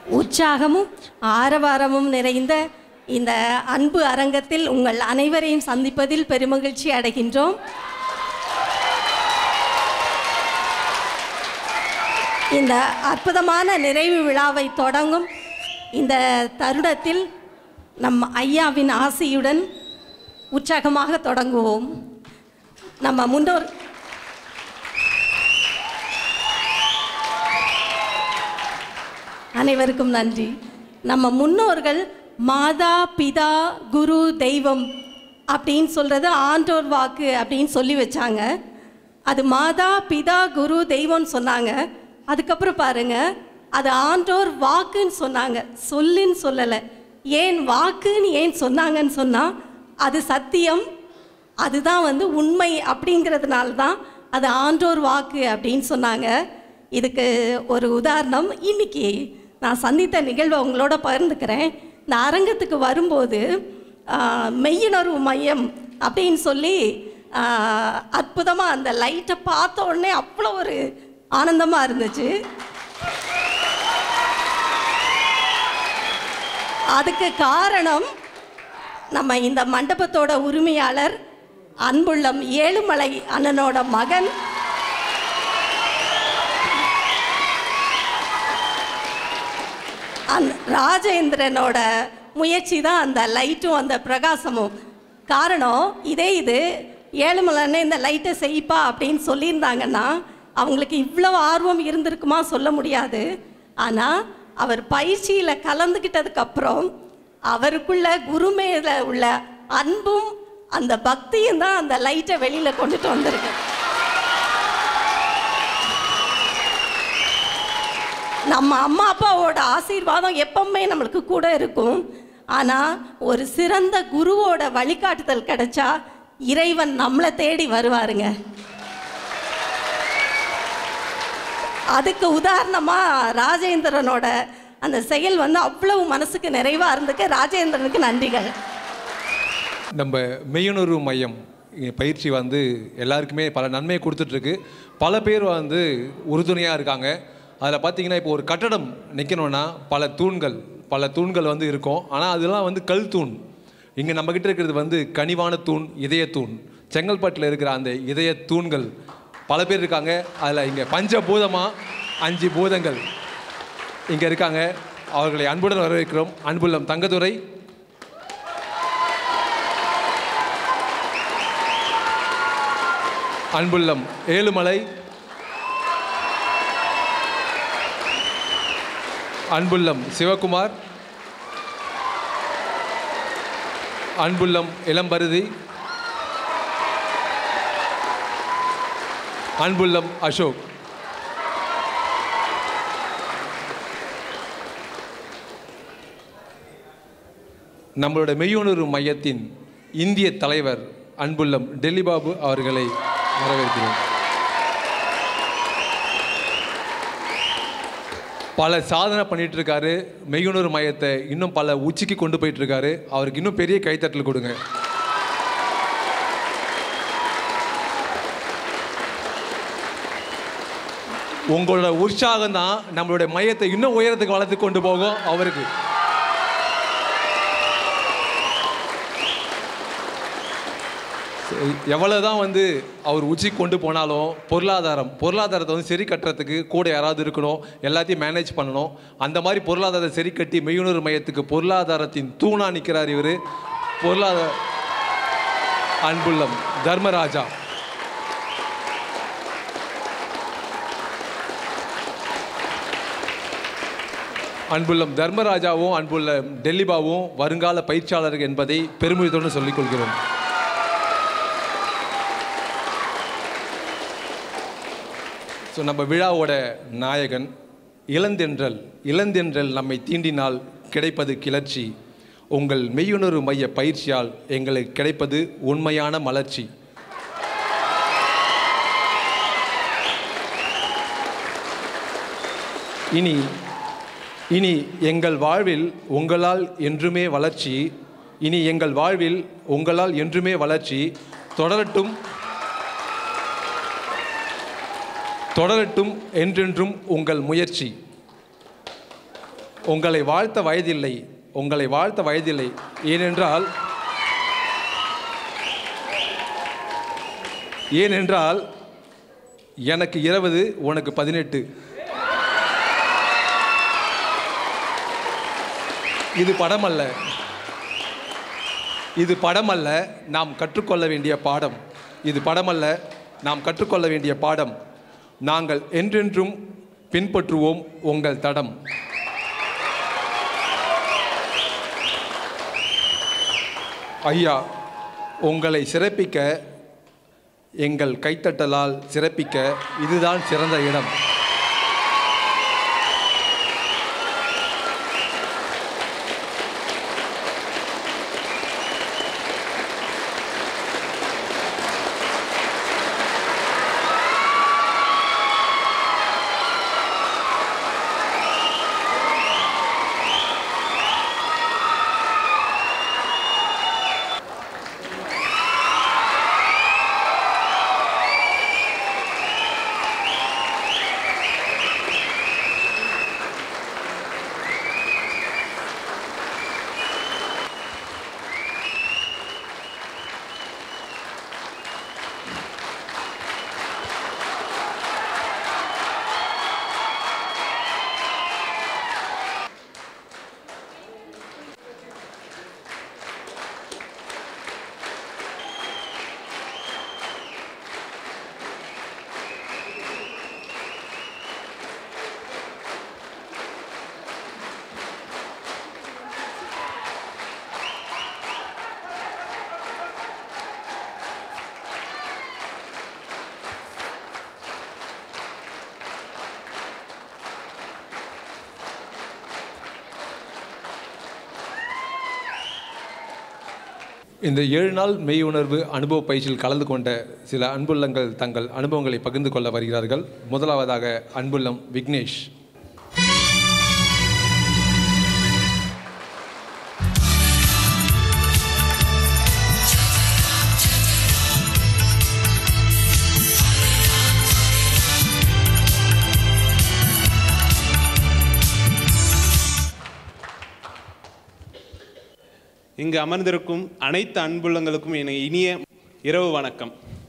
உற்சாகமும் ஆரவாரமும் நிறைந்த இந்த அன்பு அரங்கத்தில் உங்கள் அனைவரையும் சந்திப்பதில் பெருமகிழ்ச்சி அடைகின்றோம் இந்த அற்புதமான நிறைவு விழாவை தொடங்கும் இந்த தருணத்தில் நம் ஐயாவின் ஆசியுடன் உற்சாகமாக தொடங்குவோம் நம்ம முன்னோர் அனைவருக்கும் நன்றி நம்ம முன்னோர்கள் மாதா பிதா குரு தெய்வம் அப்படின்னு சொல்கிறது ஆண்டோர் வாக்கு அப்படின்னு சொல்லி வச்சாங்க அது மாதா பிதா குரு தெய்வம்னு சொன்னாங்க அதுக்கப்புறம் பாருங்க அது ஆண்டோர் வாக்குன்னு சொன்னாங்க சொல்லுன்னு சொல்லலை ஏன் வாக்குன்னு ஏன் சொன்னாங்கன்னு சொன்னால் அது சத்தியம் அதுதான் வந்து உண்மை அப்படிங்கிறதுனால தான் அது ஆண்டோர் வாக்கு அப்படின்னு சொன்னாங்க இதுக்கு ஒரு உதாரணம் இன்னைக்கு நான் சந்தித்த நிகழ்வை உங்களோட பகிர்ந்துக்கிறேன் இந்த அரங்கத்துக்கு வரும்போது ஆஹ், மெய்யுணர்வு மையம் அப்படின்னு சொல்லி அற்புதமாக அந்த லைட்டை பார்த்த உடனே அவ்வளோ ஒரு ஆனந்தமாக இருந்துச்சு அதுக்கு காரணம் நம்ம இந்த மண்டபத்தோட உரிமையாளர் அன்புள்ளம் ஏழுமலை அண்ணனோட மகன் அந் ராஜேந்திரனோட முயற்சி தான் அந்த லைட்டும் அந்த பிரகாசமும் காரணம் இதே இது ஏழுமலைன்னு இந்த லைட்டை செய்ப்பா அப்படின்னு சொல்லியிருந்தாங்கன்னா அவங்களுக்கு இவ்வளவு ஆர்வம் இருந்திருக்குமா சொல்ல முடியாது ஆனால் அவர் பயிற்சியில் கலந்துக்கிட்டதுக்கப்புறம் அவருக்குள்ள குரு மேல உள்ள அன்பும் அந்த பக்தியும் தான் அந்த லைட்டை வெளியில் கொண்டுட்டு வந்திருக்கு நம்ம அம்மா அப்பாவோட ஆசீர்வாதம் எப்பவுமே நம்மளுக்கு கூட இருக்கும் ஆனால் ஒரு சிறந்த குருவோட வழிகாட்டுதல் கிடைச்சா இறைவன் நம்மளை தேடி வருவாருங்க அதுக்கு உதாரணமாக ராஜேந்திரனோட அந்த செயல் வந்து அவ்வளவு மனசுக்கு நிறைவாக இருந்துக்கு ராஜேந்திரனுக்கு நன்றிகள் நம்ம மெய்யுணர்வு மையம் இங்க பயிற்சி வந்து எல்லாருக்குமே பல நன்மையை கொடுத்துட்ருக்கு பல பேர் வந்து உறுதுணையாக இருக்காங்க அதில் பார்த்தீங்கன்னா இப்போ ஒரு கட்டடம் நிற்கணும்னா பல தூண்கள் பல தூண்கள் வந்து இருக்கும் ஆனால் அதெல்லாம் வந்து கல் தூண் இங்கே நம்மக்கிட்ட இருக்கிறது வந்து கனிவான தூண் இதய தூண் செங்கல்பட்டில் இருக்கிற அந்த இதய தூண்கள் பல பேர் இருக்காங்க அதில் இங்கே பஞ்சபூதமாக அஞ்சு பூதங்கள் இங்கே இருக்காங்க அவர்களை அன்புடன் வரவேற்கிறோம் அன்புள்ளம் தங்கதுரை அன்புள்ளம் ஏழுமலை அன்புள்ளம் சிவகுமார் அன்புள்ளம் இளம்பருதி அன்புள்ளம் அசோக் நம்மளோட மெய்யுணர்வு மையத்தின் இந்திய தலைவர் அன்புள்ளம் டெல்லி பாபு அவர்களை வரவேற்கிறோம் பல சாதனை பண்ணிட்டு இருக்காரு மெய்யுணர்வு மையத்தை இன்னும் பல உச்சிக்கு கொண்டு போயிட்டு இருக்காரு அவருக்கு இன்னும் பெரிய கைத்தட்டல் கொடுங்க உங்களோட உற்சாகம் தான் நம்மளுடைய மையத்தை இன்னும் உயரத்துக்கு வளர்த்து கொண்டு போகும் அவருக்கு எவ்வளோ தான் வந்து அவர் உச்சி கொண்டு போனாலும் பொருளாதாரம் பொருளாதாரத்தை வந்து சரி கட்டுறதுக்கு கூட யாராவது இருக்கணும் எல்லாத்தையும் மேனேஜ் பண்ணணும் அந்த மாதிரி பொருளாதாரத்தை சரி கட்டி மெய்யுணர்வு மையத்துக்கு பொருளாதாரத்தின் தூணா நிற்கிறார் இவர் பொருளாதார அன்புள்ளம் தர்மராஜா அன்புள்ளம் தர்மராஜாவும் அன்புள்ளம் டெல்லிபாவும் வருங்கால பயிற்சியாளர்கள் என்பதை பெருமிதத்துடன் சொல்லிக் கொள்கிறோம் ஸோ நம்ம விழாவோட நாயகன் இளந்தென்றல் இளந்தென்றல் நம்மை தீண்டினால் கிடைப்பது கிளர்ச்சி உங்கள் மெய்யுணர்வு மைய பயிற்சியால் எங்களுக்கு கிடைப்பது உண்மையான மலர்ச்சி இனி இனி எங்கள் வாழ்வில் உங்களால் என்றுமே வளர்ச்சி இனி எங்கள் வாழ்வில் உங்களால் என்றுமே வளர்ச்சி தொடரட்டும் தொடரட்டும் என்றென்றும் உங்கள் முயற்சி உங்களை வாழ்த்த வயதில்லை உங்களை வாழ்த்த வயதில்லை ஏனென்றால் ஏனென்றால் எனக்கு இருபது உனக்கு பதினெட்டு இது படம் அல்ல இது படம் அல்ல நாம் கற்றுக்கொள்ள வேண்டிய பாடம் இது படம் அல்ல நாம் கற்றுக்கொள்ள வேண்டிய பாடம் நாங்கள் என்றென்றும் பின்பற்றுவோம் உங்கள் தடம் ஐயா உங்களை சிறப்பிக்க எங்கள் கைத்தட்டலால் சிறப்பிக்க இதுதான் சிறந்த இடம் இந்த ஏழு நாள் மெய் உணர்வு அனுபவ பயிற்சியில் கலந்து கொண்ட சில அன்புள்ளங்கள் தங்கள் அனுபவங்களை பகிர்ந்து கொள்ள வருகிறார்கள் முதலாவதாக அன்புள்ளம் விக்னேஷ் இங்கு அமர்ந்திருக்கும் அனைத்து அன்புள்ளங்களுக்கும் என இனிய இரவு வணக்கம்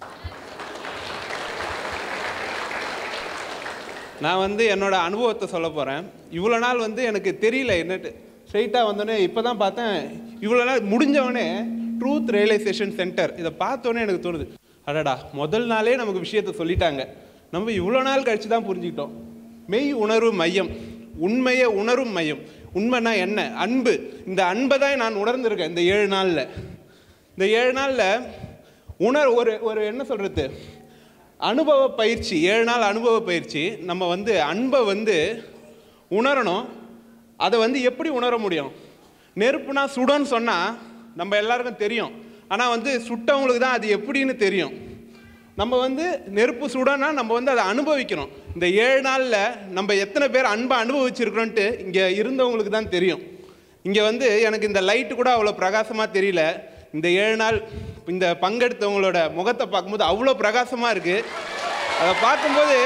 நான் வந்து என்னோட அனுபவத்தை சொல்ல போகிறேன் இவ்வளோ நாள் வந்து எனக்கு தெரியல என்னட்டு ஸ்ட்ரைட்டாக வந்தோடனே இப்போ தான் பார்த்தேன் இவ்வளோ நாள் முடிஞ்சவொடனே ட்ரூத் ரியலைசேஷன் சென்டர் இதை பார்த்தோன்னே எனக்கு தோணுது அடடா முதல் நாளே நமக்கு விஷயத்தை சொல்லிட்டாங்க நம்ம இவ்வளோ நாள் கழிச்சு தான் புரிஞ்சுக்கிட்டோம் மெய் உணர்வு மையம் உண்மையை உணரும் மையம் உண்மைனா என்ன அன்பு இந்த அன்பை தான் நான் உணர்ந்திருக்கேன் இந்த ஏழு நாளில் இந்த ஏழு நாளில் உணர் ஒரு ஒரு என்ன சொல்கிறது அனுபவ பயிற்சி ஏழு நாள் அனுபவ பயிற்சி நம்ம வந்து அன்பை வந்து உணரணும் அதை வந்து எப்படி உணர முடியும் நெருப்புனா சுடன்னு சொன்னால் நம்ம எல்லாருக்கும் தெரியும் ஆனால் வந்து சுட்டவங்களுக்கு தான் அது எப்படின்னு தெரியும் நம்ம வந்து நெருப்பு சுடனா நம்ம வந்து அதை அனுபவிக்கணும் இந்த ஏழு நாளில் நம்ம எத்தனை பேர் அன்பை அனுபவிச்சிருக்கிறோன்ட்டு இங்கே இருந்தவங்களுக்கு தான் தெரியும் இங்கே வந்து எனக்கு இந்த லைட்டு கூட அவ்வளோ பிரகாசமாக தெரியல இந்த ஏழு நாள் இந்த பங்கெடுத்தவங்களோட முகத்தை பார்க்கும்போது அவ்வளோ பிரகாசமாக இருக்குது அதை பார்க்கும்போது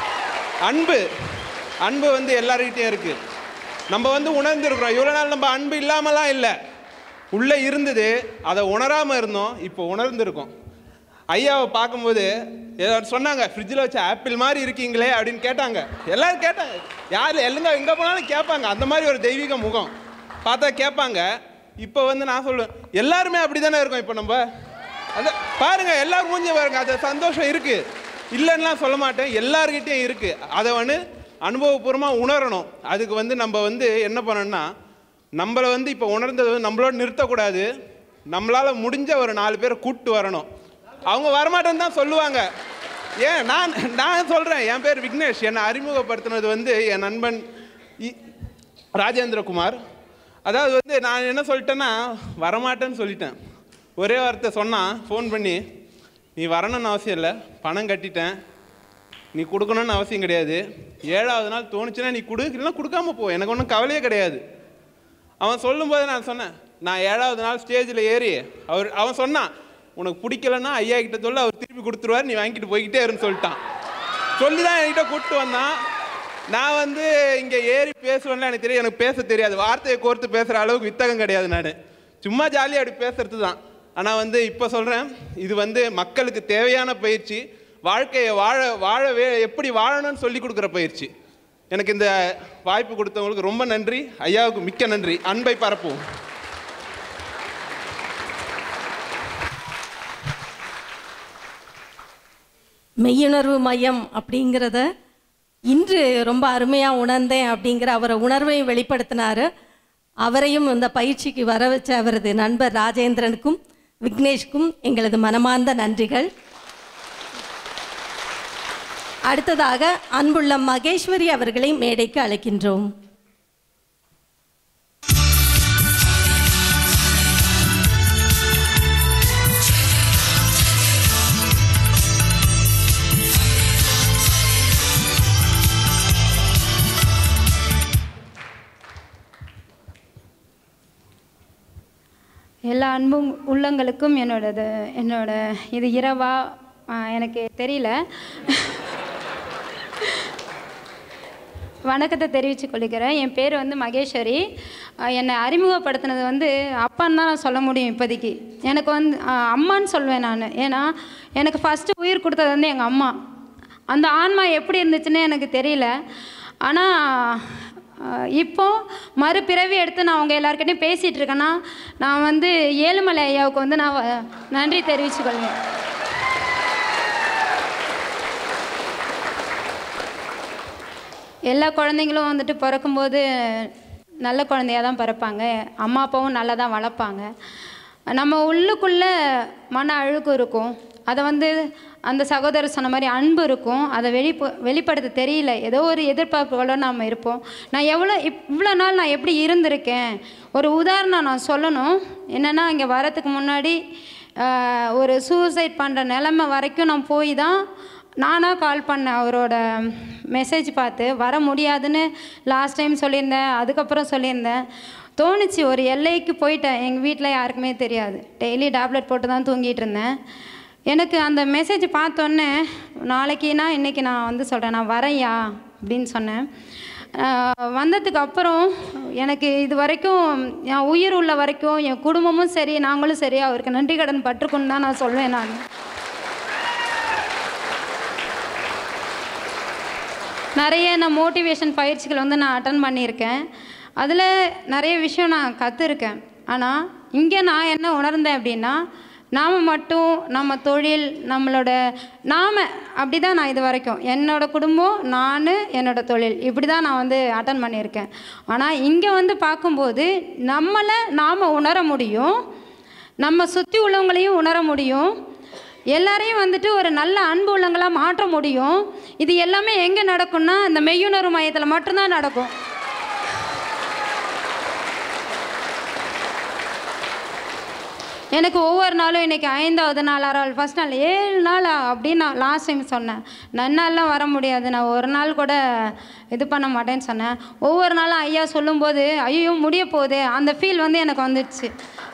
அன்பு அன்பு வந்து எல்லார்கிட்டயும் இருக்குது நம்ம வந்து உணர்ந்துருக்குறோம் இவ்வளோ நாள் நம்ம அன்பு இல்லாமலாம் இல்லை உள்ளே இருந்தது அதை உணராமல் இருந்தோம் இப்போ உணர்ந்திருக்கோம் ஐயாவை பார்க்கும்போது ஏதாவது சொன்னாங்க ஃப்ரிட்ஜில் வச்ச ஆப்பிள் மாதிரி இருக்கீங்களே அப்படின்னு கேட்டாங்க எல்லாரும் கேட்டாங்க யார் எல்லுங்க எங்கே போனாலும் கேட்பாங்க அந்த மாதிரி ஒரு தெய்வீக முகம் பார்த்தா கேட்பாங்க இப்போ வந்து நான் சொல்லுவேன் எல்லாருமே அப்படி தானே இருக்கோம் இப்போ நம்ம அது பாருங்க எல்லாரும் மூஞ்சி பாருங்க அது சந்தோஷம் இருக்கு இல்லைன்னுலாம் சொல்ல மாட்டேன் எல்லார்கிட்டயும் இருக்கு அதை வந்து அனுபவபூர்வமாக உணரணும் அதுக்கு வந்து நம்ம வந்து என்ன பண்ணணும்னா நம்மளை வந்து இப்போ உணர்ந்தது வந்து நம்மளோட நிறுத்தக்கூடாது நம்மளால் முடிஞ்ச ஒரு நாலு பேரை கூப்பிட்டு வரணும் அவங்க வரமாட்டேன்னு தான் சொல்லுவாங்க ஏன் நான் நான் சொல்கிறேன் என் பேர் விக்னேஷ் என்னை அறிமுகப்படுத்தினது வந்து என் நண்பன் இ- ராஜேந்திரகுமார் அதாவது வந்து நான் என்ன சொல்லிட்டேன்னா வரமாட்டேன்னு சொல்லிட்டேன் ஒரே வார்த்தை சொன்னான் ஃபோன் பண்ணி நீ வரணும்னு அவசியம் இல்லை பணம் கட்டிட்டேன் நீ கொடுக்கணும்னு அவசியம் கிடையாது ஏழாவது நாள் தோணுச்சுன்னா நீ கொடு இல்லைன்னா கொடுக்காம போ எனக்கு ஒன்றும் கவலையே கிடையாது அவன் சொல்லும்போது நான் சொன்னேன் நான் ஏழாவது நாள் ஸ்டேஜில் ஏறி அவர் அவன் சொன்னான் உனக்கு பிடிக்கலன்னா ஐயா கிட்ட சொல்ல அவர் திருப்பி கொடுத்துருவார் நீ வாங்கிட்டு போய்கிட்டே இருன்னு சொல்லிட்டான் சொல்லி தான் என்கிட்ட கூப்பிட்டு வந்தான் நான் வந்து இங்கே ஏறி பேசுவேன்ல எனக்கு தெரியும் எனக்கு பேச தெரியாது வார்த்தையை கோர்த்து பேசுகிற அளவுக்கு வித்தகம் கிடையாது நான் சும்மா ஜாலியாக அப்படி பேசுறது தான் ஆனால் வந்து இப்போ சொல்கிறேன் இது வந்து மக்களுக்கு தேவையான பயிற்சி வாழ்க்கையை வாழ வாழவே எப்படி வாழணும்னு சொல்லி கொடுக்குற பயிற்சி எனக்கு இந்த வாய்ப்பு கொடுத்தவங்களுக்கு ரொம்ப நன்றி ஐயாவுக்கு மிக்க நன்றி அன்பை பரப்புவோம் மெய்யுணர்வு மையம் அப்படிங்கிறத இன்று ரொம்ப அருமையாக உணர்ந்தேன் அப்படிங்கிற அவரை உணர்வையும் வெளிப்படுத்தினார் அவரையும் இந்த பயிற்சிக்கு வர வச்ச அவரது நண்பர் ராஜேந்திரனுக்கும் விக்னேஷ்க்கும் எங்களது மனமார்ந்த நன்றிகள் அடுத்ததாக அன்புள்ள மகேஸ்வரி அவர்களை மேடைக்கு அழைக்கின்றோம் எல்லா அன்பும் உள்ளங்களுக்கும் என்னோடது என்னோட இது இரவா ஆ, எனக்கு தெரியல வணக்கத்தை தெரிவித்துக் கொள்கிறேன் என் பேர் வந்து மகேஸ்வரி ஆ, என்னை அறிமுகப்படுத்தினது வந்து அப்பான்னு தான் நான் சொல்ல முடியும் இப்போதைக்கு எனக்கு வந்து ஆ, அம்மான்னு சொல்வேன் நான் ஏன்னா எனக்கு ஃபஸ்ட்டு உயிர் கொடுத்தது வந்து எங்கள் அம்மா அந்த ஆன்மா எப்படி இருந்துச்சுன்னு எனக்கு தெரியல ஆனால் ஆஹ் இப்போ மறுபிறவி எடுத்து நான் அவங்க எல்லாருக்கிட்டையும் பேசிகிட்டு இருக்கேன்னா நான் வந்து ஏழுமலை ஐயாவுக்கு வந்து நான் வ- நன்றி தெரிவிச்சுக்கொள்வேன் எல்லா குழந்தைங்களும் வந்துட்டு பிறக்கும்போது நல்ல குழந்தையா தான் பிறப்பாங்க அம்மா அப்பாவும் நல்லா தான் வளர்ப்பாங்க நம்ம உள்ளுக்குள்ளே மன அழுக்கு இருக்கும் அதை வந்து அந்த சகோதரர் சொன்ன மாதிரி அன்பு இருக்கும் அதை வெளிப்பு வெளிப்படுத்த தெரியல ஏதோ ஒரு எதிர்பார்ப்புகளோட நாம் இருப்போம் நான் எவ்வளோ இப் இவ்வளோ நாள் நான் எப்படி இருந்திருக்கேன் ஒரு உதாரணம் நான் சொல்லணும் என்னென்னா இங்கே வரத்துக்கு முன்னாடி ஆஹ், ஒரு சூசைட் பண்ணுற நிலமை வரைக்கும் நான் போய் தான் நானாக கால் பண்ணேன் அவரோட மெசேஜ் பார்த்து வர முடியாதுன்னு லாஸ்ட் டைம் சொல்லியிருந்தேன் அதுக்கப்புறம் சொல்லியிருந்தேன் தோணுச்சு ஒரு எல்லைக்கு போயிட்டேன் எங்கள் வீட்டில் யாருக்குமே தெரியாது டெய்லி டேப்லெட் போட்டு தான் தூங்கிட்டு இருந்தேன் எனக்கு அந்த மெசேஜ் பார்த்தோன்னே நாளைக்குனா இன்றைக்கி நான் வந்து சொல்கிறேன் நான் வரேன்யா அப்படின்னு சொன்னேன் ஆஹ் வந்ததுக்கு அப்புறம் எனக்கு இது வரைக்கும் என் உயிர் உள்ள வரைக்கும் என் குடும்பமும் சரி நாங்களும் சரி அவருக்கு நன்றி கடன் பட்டிருக்குன்னு தான் நான் சொல்வேன் நான் நிறைய நான் மோட்டிவேஷன் பயிற்சிகள் வந்து நான் அட்டன் பண்ணியிருக்கேன் அதில் நிறைய விஷயம் நான் கற்றுருக்கேன் ஆனால் இங்கே நான் என்ன உணர்ந்தேன் அப்படின்னா நாம் மட்டும் நம்ம தொழில் நம்மளோட நாம் அப்படி தான் நான் இது வரைக்கும் என்னோட குடும்பம் நான் என்னோட தொழில் இப்படி தான் நான் வந்து அட்டன் பண்ணியிருக்கேன் ஆனால் இங்கே வந்து பார்க்கும்போது நம்மளை நாம் உணர முடியும் நம்ம சுற்றி உள்ளவங்களையும் உணர முடியும் எல்லாரையும் வந்துட்டு ஒரு நல்ல அன்பு உள்ளவங்களாக மாற்ற முடியும் இது எல்லாமே எங்கே நடக்கும்னா இந்த மெய்யுணர்வு மையத்தில் மட்டும்தான் நடக்கும் எனக்கு ஒவ்வொரு நாளும் இன்றைக்கி ஐந்தாவது நாள் ஆறாவது ஃபஸ்ட் நாள் ஏழு நாள் அப்படின்னு நான் லாஸ்ட் டைம் சொன்னேன் நன்னாலாம் வர முடியாது நான் ஒரு நாள் கூட இது பண்ண மாட்டேன்னு சொன்னேன் ஒவ்வொரு நாளும் ஐயா சொல்லும்போது ஐயோ முடிய போகுது அந்த ஃபீல் வந்து எனக்கு வந்துடுச்சு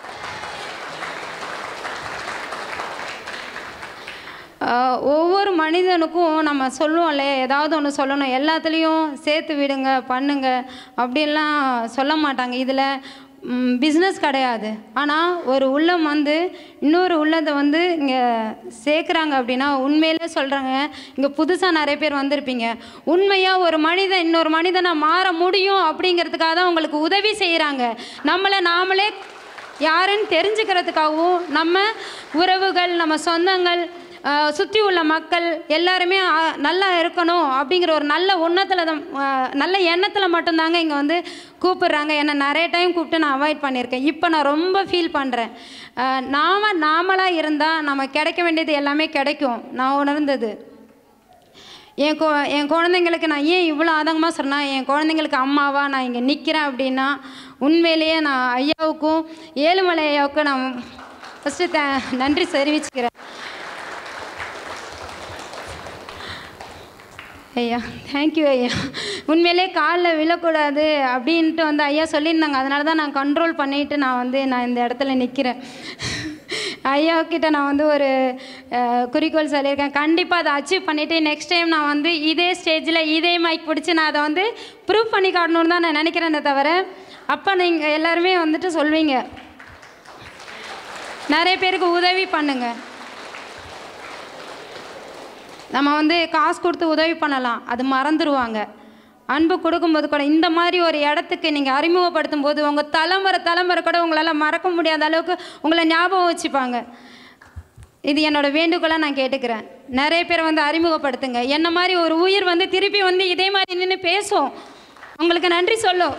ஆஹ் ஒவ்வொரு மனிதனுக்கும் நம்ம சொல்லுவோம்ல ஏதாவது ஒன்று சொல்லணும் எல்லாத்துலேயும் சேர்த்து விடுங்க பண்ணுங்க அப்படின்லாம் சொல்ல மாட்டாங்க இதில் பிஸ்னஸ் கிடையாது ஆனால் ஒரு உள்ளம் வந்து இன்னொரு உள்ளத்தை வந்து இங்கே சேர்க்குறாங்க அப்படின்னா உண்மையிலே சொல்கிறாங்க இங்கே புதுசாக நிறைய பேர் வந்திருப்பீங்க உண்மையாக ஒரு மனிதன் இன்னொரு மனிதனை மாற முடியும் அப்படிங்கிறதுக்காக தான் உங்களுக்கு உதவி செய்கிறாங்க நம்மளை நாமளே யாருன்னு தெரிஞ்சுக்கிறதுக்காகவும் நம்ம உறவுகள் நம்ம சொந்தங்கள் சுற்றி உள்ள மக்கள் எல்லாருமே ஆ, நல்லா இருக்கணும் அப்படிங்கிற ஒரு நல்ல எண்ணத்தில் தான் ஆ, நல்ல எண்ணத்தில் மட்டும்தாங்க இங்கே வந்து கூப்பிடுறாங்க என்னை நிறைய டைம் கூப்பிட்டு நான் அவாய்ட் பண்ணியிருக்கேன் இப்போ நான் ரொம்ப ஃபீல் பண்ணுறேன் நாம் நாமளாக இருந்தால் நம்ம கிடைக்க வேண்டியது எல்லாமே கிடைக்கும் நான் உணர்ந்தது என் கொ என் குழந்தைங்களுக்கு நான் ஏன் இவ்வளோ ஆதங்கமாக சொன்னேன் என் குழந்தைங்களுக்கு அம்மாவா நான் இங்கே நிற்கிறேன் அப்படின்னா உண்மையிலேயே நான் ஐயாவுக்கும் ஏழுமலை ஐயாவுக்கும் நான் ஃபஸ்ட்டு த நன்றி தெரிவிச்சுக்கிறேன் ஐயா தேங்க்யூ ஐயா உண்மையிலே காலில் விழக்கூடாது அப்படின்ட்டு வந்து ஐயா சொல்லியிருந்தாங்க அதனால தான் நான் கண்ட்ரோல் பண்ணிட்டு நான் வந்து நான் இந்த இடத்துல நிற்கிறேன் ஐயா கிட்ட நான் வந்து ஒரு அஹ், குறிக்கோள் சொல்லியிருக்கேன் கண்டிப்பாக அதை அச்சீவ் பண்ணிவிட்டு நெக்ஸ்ட் டைம் நான் வந்து இதே ஸ்டேஜில் இதே மைக் பிடிச்சி நான் அதை வந்து ப்ரூவ் பண்ணி காட்டணும்னு தான் நான் நினைக்கிறேனே தவிர அப்போ நீங்கள் எல்லாருமே வந்துட்டு சொல்வீங்க நிறைய பேருக்கு உதவி பண்ணுங்க நம்ம வந்து காசு கொடுத்து உதவி பண்ணலாம் அது மறந்துடுவாங்க அன்பு கொடுக்கும்போது கூட இந்த மாதிரி ஒரு இடத்துக்கு நீங்கள் அறிமுகப்படுத்தும் போது உங்கள் தலைமுறை தலைமுறை கூட உங்களால் மறக்க முடியாத அளவுக்கு உங்களை ஞாபகம் வச்சுப்பாங்க இது என்னோட வேண்டுகோளாக நான் கேட்டுக்கிறேன் நிறைய பேர் வந்து அறிமுகப்படுத்துங்க என்ன மாதிரி ஒரு உயிர் வந்து திருப்பி வந்து இதே மாதிரி நின்று பேசும் உங்களுக்கு நன்றி சொல்லும்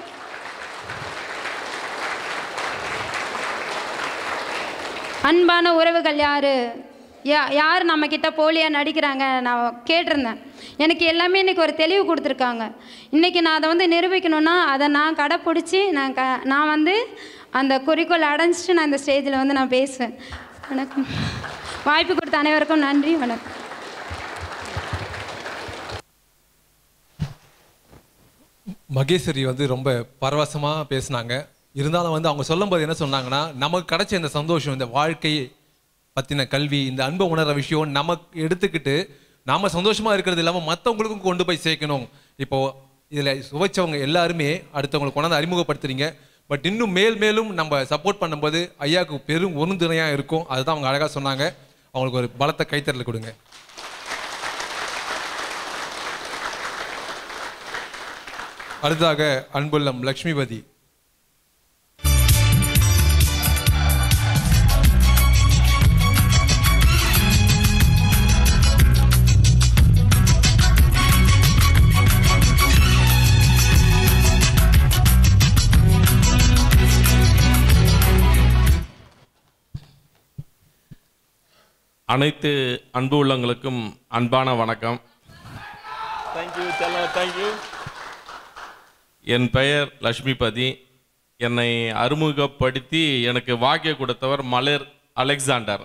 அன்பான உறவுகள் யார் யா யார் நம்மக்கிட்ட போலியாக நடிக்கிறாங்க நான் கேட்டிருந்தேன் எனக்கு எல்லாமே இன்றைக்கி ஒரு தெளிவு கொடுத்துருக்காங்க இன்றைக்கி நான் அதை வந்து நிரூபிக்கணும்னா அதை நான் கடைப்பிடிச்சி நான் க நான் வந்து அந்த குறிக்கோள் அடைஞ்சிட்டு நான் இந்த ஸ்டேஜில் வந்து நான் பேசுவேன் வணக்கம் வாய்ப்பு கொடுத்த அனைவருக்கும் நன்றி வணக்கம் மகேஸ்வரி வந்து ரொம்ப பரவசமாக பேசுனாங்க இருந்தாலும் வந்து அவங்க சொல்லும்போது என்ன சொன்னாங்கன்னா நமக்கு கிடைச்ச இந்த சந்தோஷம் இந்த வாழ்க்கையை பற்றின கல்வி இந்த அன்பை உணர்ற விஷயம் நமக்கு எடுத்துக்கிட்டு நாம சந்தோஷமா இருக்கிறது இல்லாமல் மற்றவங்களுக்கும் கொண்டு போய் சேர்க்கணும் இப்போ இதில் சுவைச்சவங்க எல்லாருமே அடுத்தவங்களுக்கு கொண்டாந்து அறிமுகப்படுத்துறீங்க பட் இன்னும் மேல் மேலும் நம்ம சப்போர்ட் பண்ணும்போது ஐயாவுக்கு பெரும் உறுதுணையாக இருக்கும் அதுதான் அவங்க அழகாக சொன்னாங்க அவங்களுக்கு ஒரு பலத்த கைத்தறல் கொடுங்க அடுத்ததாக அன்புள்ளம் லக்ஷ்மிபதி அனைத்து அன்பு உள்ளங்களுக்கும் அன்பான வணக்கம் தேங்க்யூ செல்ல தேங்க்யூ என் பெயர் லக்ஷ்மிபதி என்னை அறிமுகப்படுத்தி எனக்கு வாக்கிய கொடுத்தவர் மலர் அலெக்சாண்டர்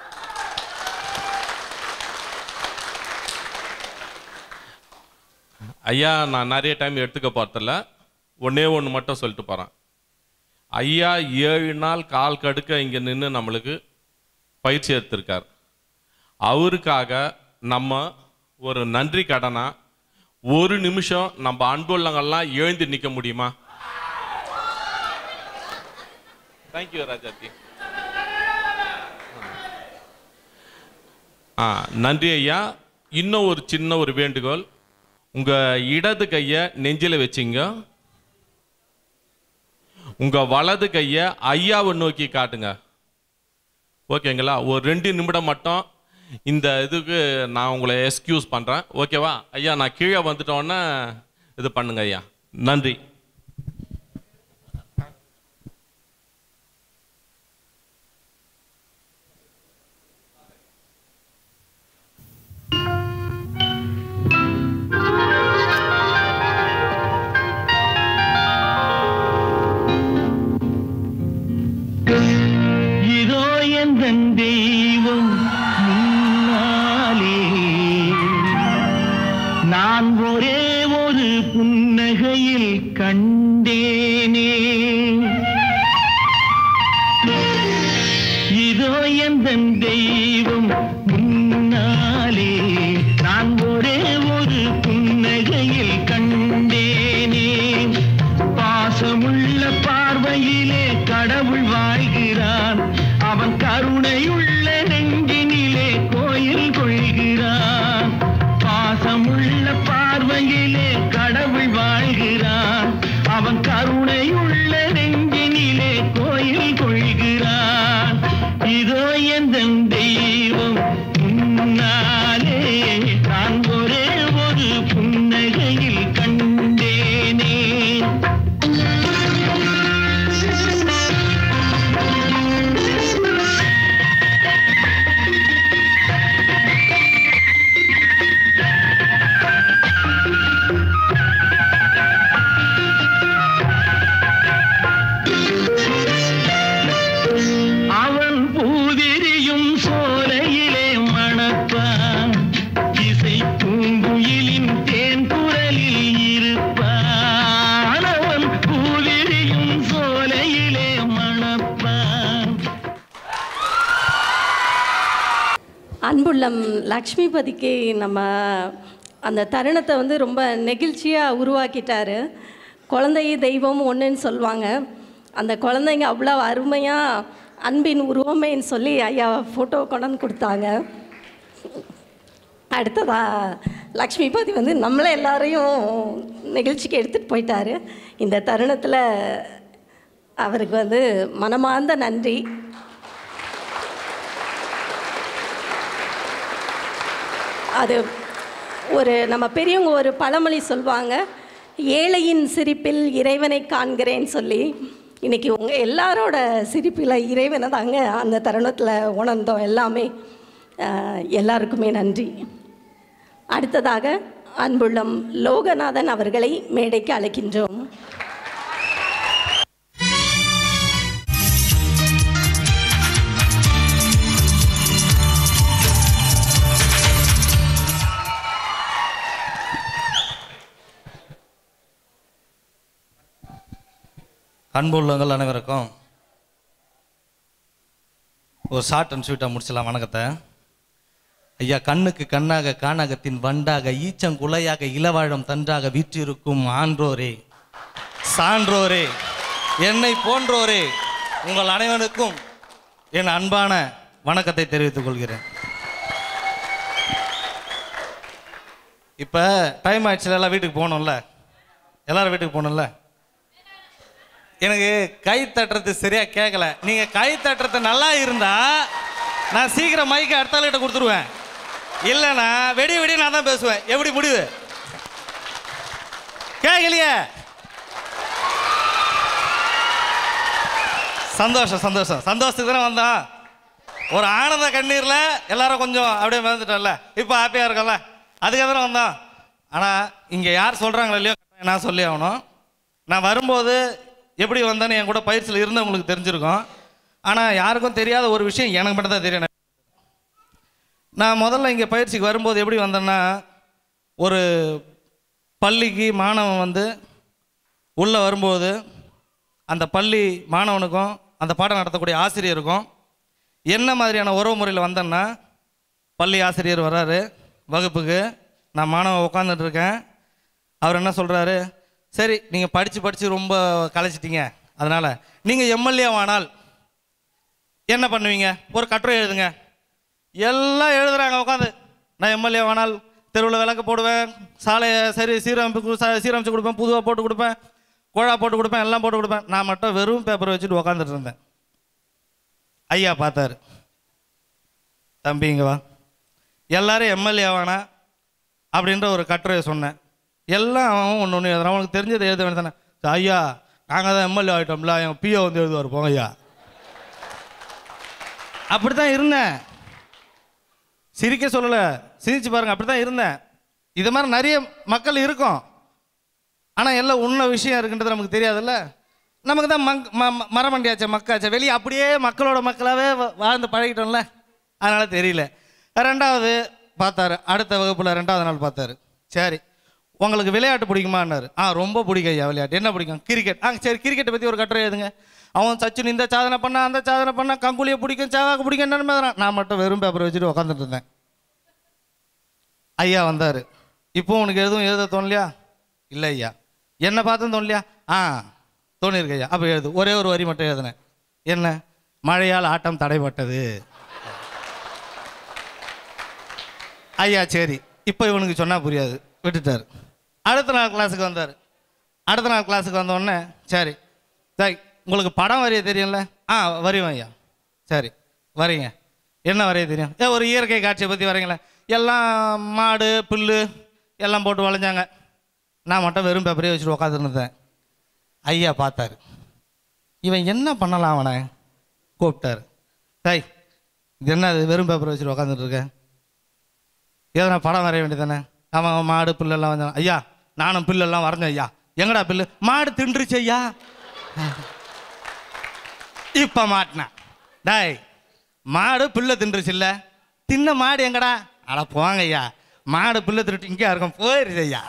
ஐயா நான் நிறைய டைம் எடுத்துக்க போகிறதில்ல ஒன்றே ஒன்று மட்டும் சொல்லிட்டு போகிறேன் ஐயா ஏழு நாள் கால் கடுக்க இங்கே நின்று நம்மளுக்கு பயிற்சி எடுத்திருக்கார் அவருக்காக நம்ம ஒரு நன்றி கடனா ஒரு நிமிஷம் நம்ம அன்புள்ளங்கள்லாம் எழுந்து நிற்க முடியுமா தேங்க்யூ ராஜாத்தி ஆ நன்றி ஐயா இன்னும் ஒரு சின்ன ஒரு வேண்டுகோள் உங்க இடது கையை நெஞ்சில வச்சிங்க உங்க வலது கையை ஐயாவை நோக்கி காட்டுங்க ஓகேங்களா ஒரு ரெண்டு நிமிடம் மட்டும் இந்த இதுக்கு நான் உங்களை எக்ஸ்கியூஸ் பண்ணுறேன் ஓகேவா ஐயா நான் கீழே வந்துட்டோன்னே இது பண்ணுங்க ஐயா நன்றி இதோ எந்தன் தெய்வம் முன்னாலே நான் ஒரே ஒரு புன்னகையில் கண்டேனே இதோ எந்தன் தெய்வம் முன்னாலே நான் ஒரே ஒரு புன்னகையில் கண்டேனே பாசமுள்ள பார்வையிலே கடவுள் வாழ்கிறான் அவன் கருணையுள்ள நெஞ்சினிலே கோயில் கொள்கிறான் பாசமுள்ள பார்வையிலே கடவுள் வாழ்கிறான் அவன் கருணையுள்ள நெஞ்சினிலே கோயில் கொள்கிறான் இதோ எந்த தெய்வம் முன்னாலே நான் ஒரே ஒரு புன்னகையில் கண்டேனே அன்புள்ளம் லக்ஷ்மிபதிக்கு நம்ம அந்த தருணத்தை வந்து ரொம்ப நெகிழ்ச்சியாக உருவாக்கிட்டாரு குழந்தைய தெய்வம் ஒன்றுன்னு சொல்லுவாங்க அந்த குழந்தைங்க அவ்வளோ அருமையாக அன்பின் உருவமேன்னு சொல்லி ஐயா ஃபோட்டோ கொண்டாந்து கொடுத்தாங்க அடுத்ததா லக்ஷ்மிபதி வந்து நம்மளை எல்லாரையும் நிகழ்ச்சிக்கு எடுத்துகிட்டு போயிட்டாரு இந்த தருணத்தில் அவருக்கு வந்து மனமார்ந்த நன்றி அது ஒரு நம்ம பெரியவங்க ஒரு பழமொழி சொல்லுவாங்க ஏழையின் சிரிப்பில் இறைவனை காண்கிறேன்னு சொல்லி இன்னைக்கு உங்கள் எல்லாரோட சிரிப்பில் இறைவனை தாங்க அந்த தருணத்தில் உணர்ந்தோம் எல்லாமே அஹ், எல்லாருக்குமே நன்றி அடுத்ததாக அன்புள்ளம் லோகநாதன் அவர்களை மேடைக்கு அழைக்கின்றோம் அன்பு உள்ளவங்கள் அனைவருக்கும் ஒரு ஷார்ட் அண்ட் ஸ்வீட்டாக முடிச்சலாம் வணக்கத்தை ஐயா கண்ணுக்கு கண்ணாக கானகத்தின் வண்டாக ஈச்சங்குலையாக இளவாழம் தன்றாக வீற்றிருக்கும் ஆன்றோரே சான்றோரே என்னை போன்றோரே உங்கள் அனைவருக்கும் என் அன்பான வணக்கத்தை தெரிவித்துக் கொள்கிறேன் இப்போ டைம் ஆயிடுச்சுல எல்லாம் வீட்டுக்கு போகணும்ல எல்லாரும் வீட்டுக்கு போகணும்ல எனக்கு கை தட்டுறது சரியா கேட்கல நீங்க கை தட்டுறது நல்லா இருந்தா நான் சீக்கிரம் மைக்கை அடுத்த ஆளுகிட்ட கொடுத்துருவேன் இல்லைன்னா வெடி வெடி நான் தான் பேசுவேன் எப்படி முடிவு கேட்கலையே சந்தோஷம் சந்தோஷம் சந்தோஷத்துக்கு தானே வந்தான் ஒரு ஆனந்த கண்ணீர்ல எல்லாரும் கொஞ்சம் அப்படியே மிதந்துட்டோம்ல இப்போ ஹாப்பியாக இருக்கோம்ல அதுக்காக தானே வந்தோம் ஆனால் இங்கே யார் சொல்கிறாங்களோ இல்லையோ கட்டாயம் நான் சொல்லி ஆகணும் நான் வரும்போது எப்படி வந்தேன்னு என் கூட பயிற்சியில் இருந்தவங்களுக்கு தெரிஞ்சிருக்கும் ஆனால் யாருக்கும் தெரியாத ஒரு விஷயம் எனக்கு மட்டும் தான் தெரியும் நான் முதல்ல இங்கே பயிற்சிக்கு வரும்போது எப்படி வந்தேன்னா ஒரு பள்ளிக்கு மாணவன் வந்து உள்ளே வரும்போது அந்த பள்ளி மாணவனுக்கும் அந்த பாடம் நடத்தக்கூடிய ஆசிரியருக்கும் என்ன மாதிரியான உறவு முறையில் வந்தேன்னா பள்ளி ஆசிரியர் வர்றாரு வகுப்புக்கு நான் மாணவன் உட்காந்துட்டு இருக்கேன் அவர் என்ன சொல்கிறாரு சரி நீங்கள் படித்து படித்து ரொம்ப கலைச்சிட்டீங்க அதனால் நீங்கள் எம்எல்ஏ ஆனால் என்ன பண்ணுவீங்க ஒரு கட்டுரை எழுதுங்க எல்லாம் எழுதுறாங்க உட்காந்து நான் எம்எல்ஏ ஆனால் தெருவில் விளக்கு போடுவேன் சாலையை சரி சீரமைப்பு கு- ச- சீரமைச்சு கொடுப்பேன் புதுவாக போட்டு கொடுப்பேன் குழா போட்டு கொடுப்பேன் எல்லாம் போட்டு கொடுப்பேன் நான் மட்டும் வெறும் பேப்பரை வச்சுட்டு உக்காந்துட்டு இருந்தேன் ஐயா பார்த்தாரு தம்பி இங்க வா எல்லாரும் எம்எல்ஏ ஆவானா அப்படின்ற ஒரு கட்டுரையை சொன்னேன் எல்லாம் அவன் ஒன்று ஒன்று எழுதுறான் அவனுக்கு தெரிஞ்சதை எழுத வேண்டியது தானே ஐயா நாங்கள் தான் எம்எல்ஏ ஆகிட்டோம்ல என் பிஓ வந்து எழுதுவார் போங்க ஐயா அப்படி தான் இருந்தேன் சிரிக்க சொல்லலை சிரிச்சு பாருங்க அப்படி தான் இருந்தேன் இது மாதிரி நிறைய மக்கள் இருக்கும் ஆனால் எல்லாம் உண்மை விஷயம் இருக்குன்றது நமக்கு தெரியாதுல்ல நமக்கு தான் மங் ம ம- மரமண்டியாச்சே மக்காச்சே வெளியே அப்படியே மக்களோட மக்களாகவே வா- வாழ்ந்து பழகிட்டோம்ல அதனால் தெரியல ரெண்டாவது பார்த்தாரு அடுத்த வகுப்பில் ரெண்டாவது நாள் பார்த்தாரு சரி உங்களுக்கு விளையாட்டு பிடிக்குமான்னாரு ஆ ரொம்ப பிடிக்கும் ஐயா விளையாட்டு என்ன பிடிக்கும் கிரிக்கெட் ஆ சரி கிரிக்கெட்டை பற்றி ஒரு கட்டுரை எழுதுங்க அவன் சச்சின் இந்த சாதனை பண்ணா அந்த சாதனை பண்ணா கங்குலியை பிடிக்கும் சேவாக்கு பிடிக்கும் என்னன்னு நான் மட்டும் வெறும் பேப்பர் வச்சுட்டு உட்காந்துட்டு இருந்தேன் ஐயா வந்தார் இப்போ உனக்கு எதுவும் எழுத தோணலையா இல்லை ஐயா என்னை பார்த்தும் தோணலையா ஆ தோணியிருக்கு ஐயா அப்போ எழுது ஒரே ஒரு வரி மட்டும் எழுதுனேன் என்ன மழையால் ஆட்டம் தடைப்பட்டது ஐயா சரி இப்போ இவனுக்கு சொன்னால் புரியாது விட்டுட்டார் அடுத்த நாள் கிளாஸுக்கு வந்தார் அடுத்த நாள் கிளாஸுக்கு வந்த உடனே சரி சரி உங்களுக்கு படம் வரைய தெரியும்ல ஆ வரைவேன் ஐயா சரி வரீங்க என்ன வரைய தெரியும் ஏ ஒரு இயற்கை காட்சியை பற்றி வரைங்களேன் எல்லாம் மாடு புல்லு எல்லாம் போட்டு வளைஞ்சாங்க நான் மட்டும் வெறும் பேப்பரே வச்சுட்டு உட்காந்துருந்தேன் ஐயா பார்த்தாரு இவன் என்ன பண்ணலாம் அவனை கூப்பிட்டாரு டேய் இது என்ன இது வெறும் பேப்பர் வச்சுட்டு உட்காந்துட்டு இருக்கேன் எதனா படம் வரைய வேண்டியதானே அவன் மாடு புல்லெல்லாம் வந்தான் ஐயா நானும் புல்லெல்லாம் வரைஞ்சேன் ஐயா எங்கடா புல்லு மாடு தின்றுச்சு ஐயா இப்போ மாட்டினேன் டேய் மாடு புல்லை தின்றுச்சு இல்லை தின்ன மாடு எங்கடா அட போங்க ஐயா மாடு புல்லை திருட்டு இங்கே இருக்கும் போயிருச்சு ஐயா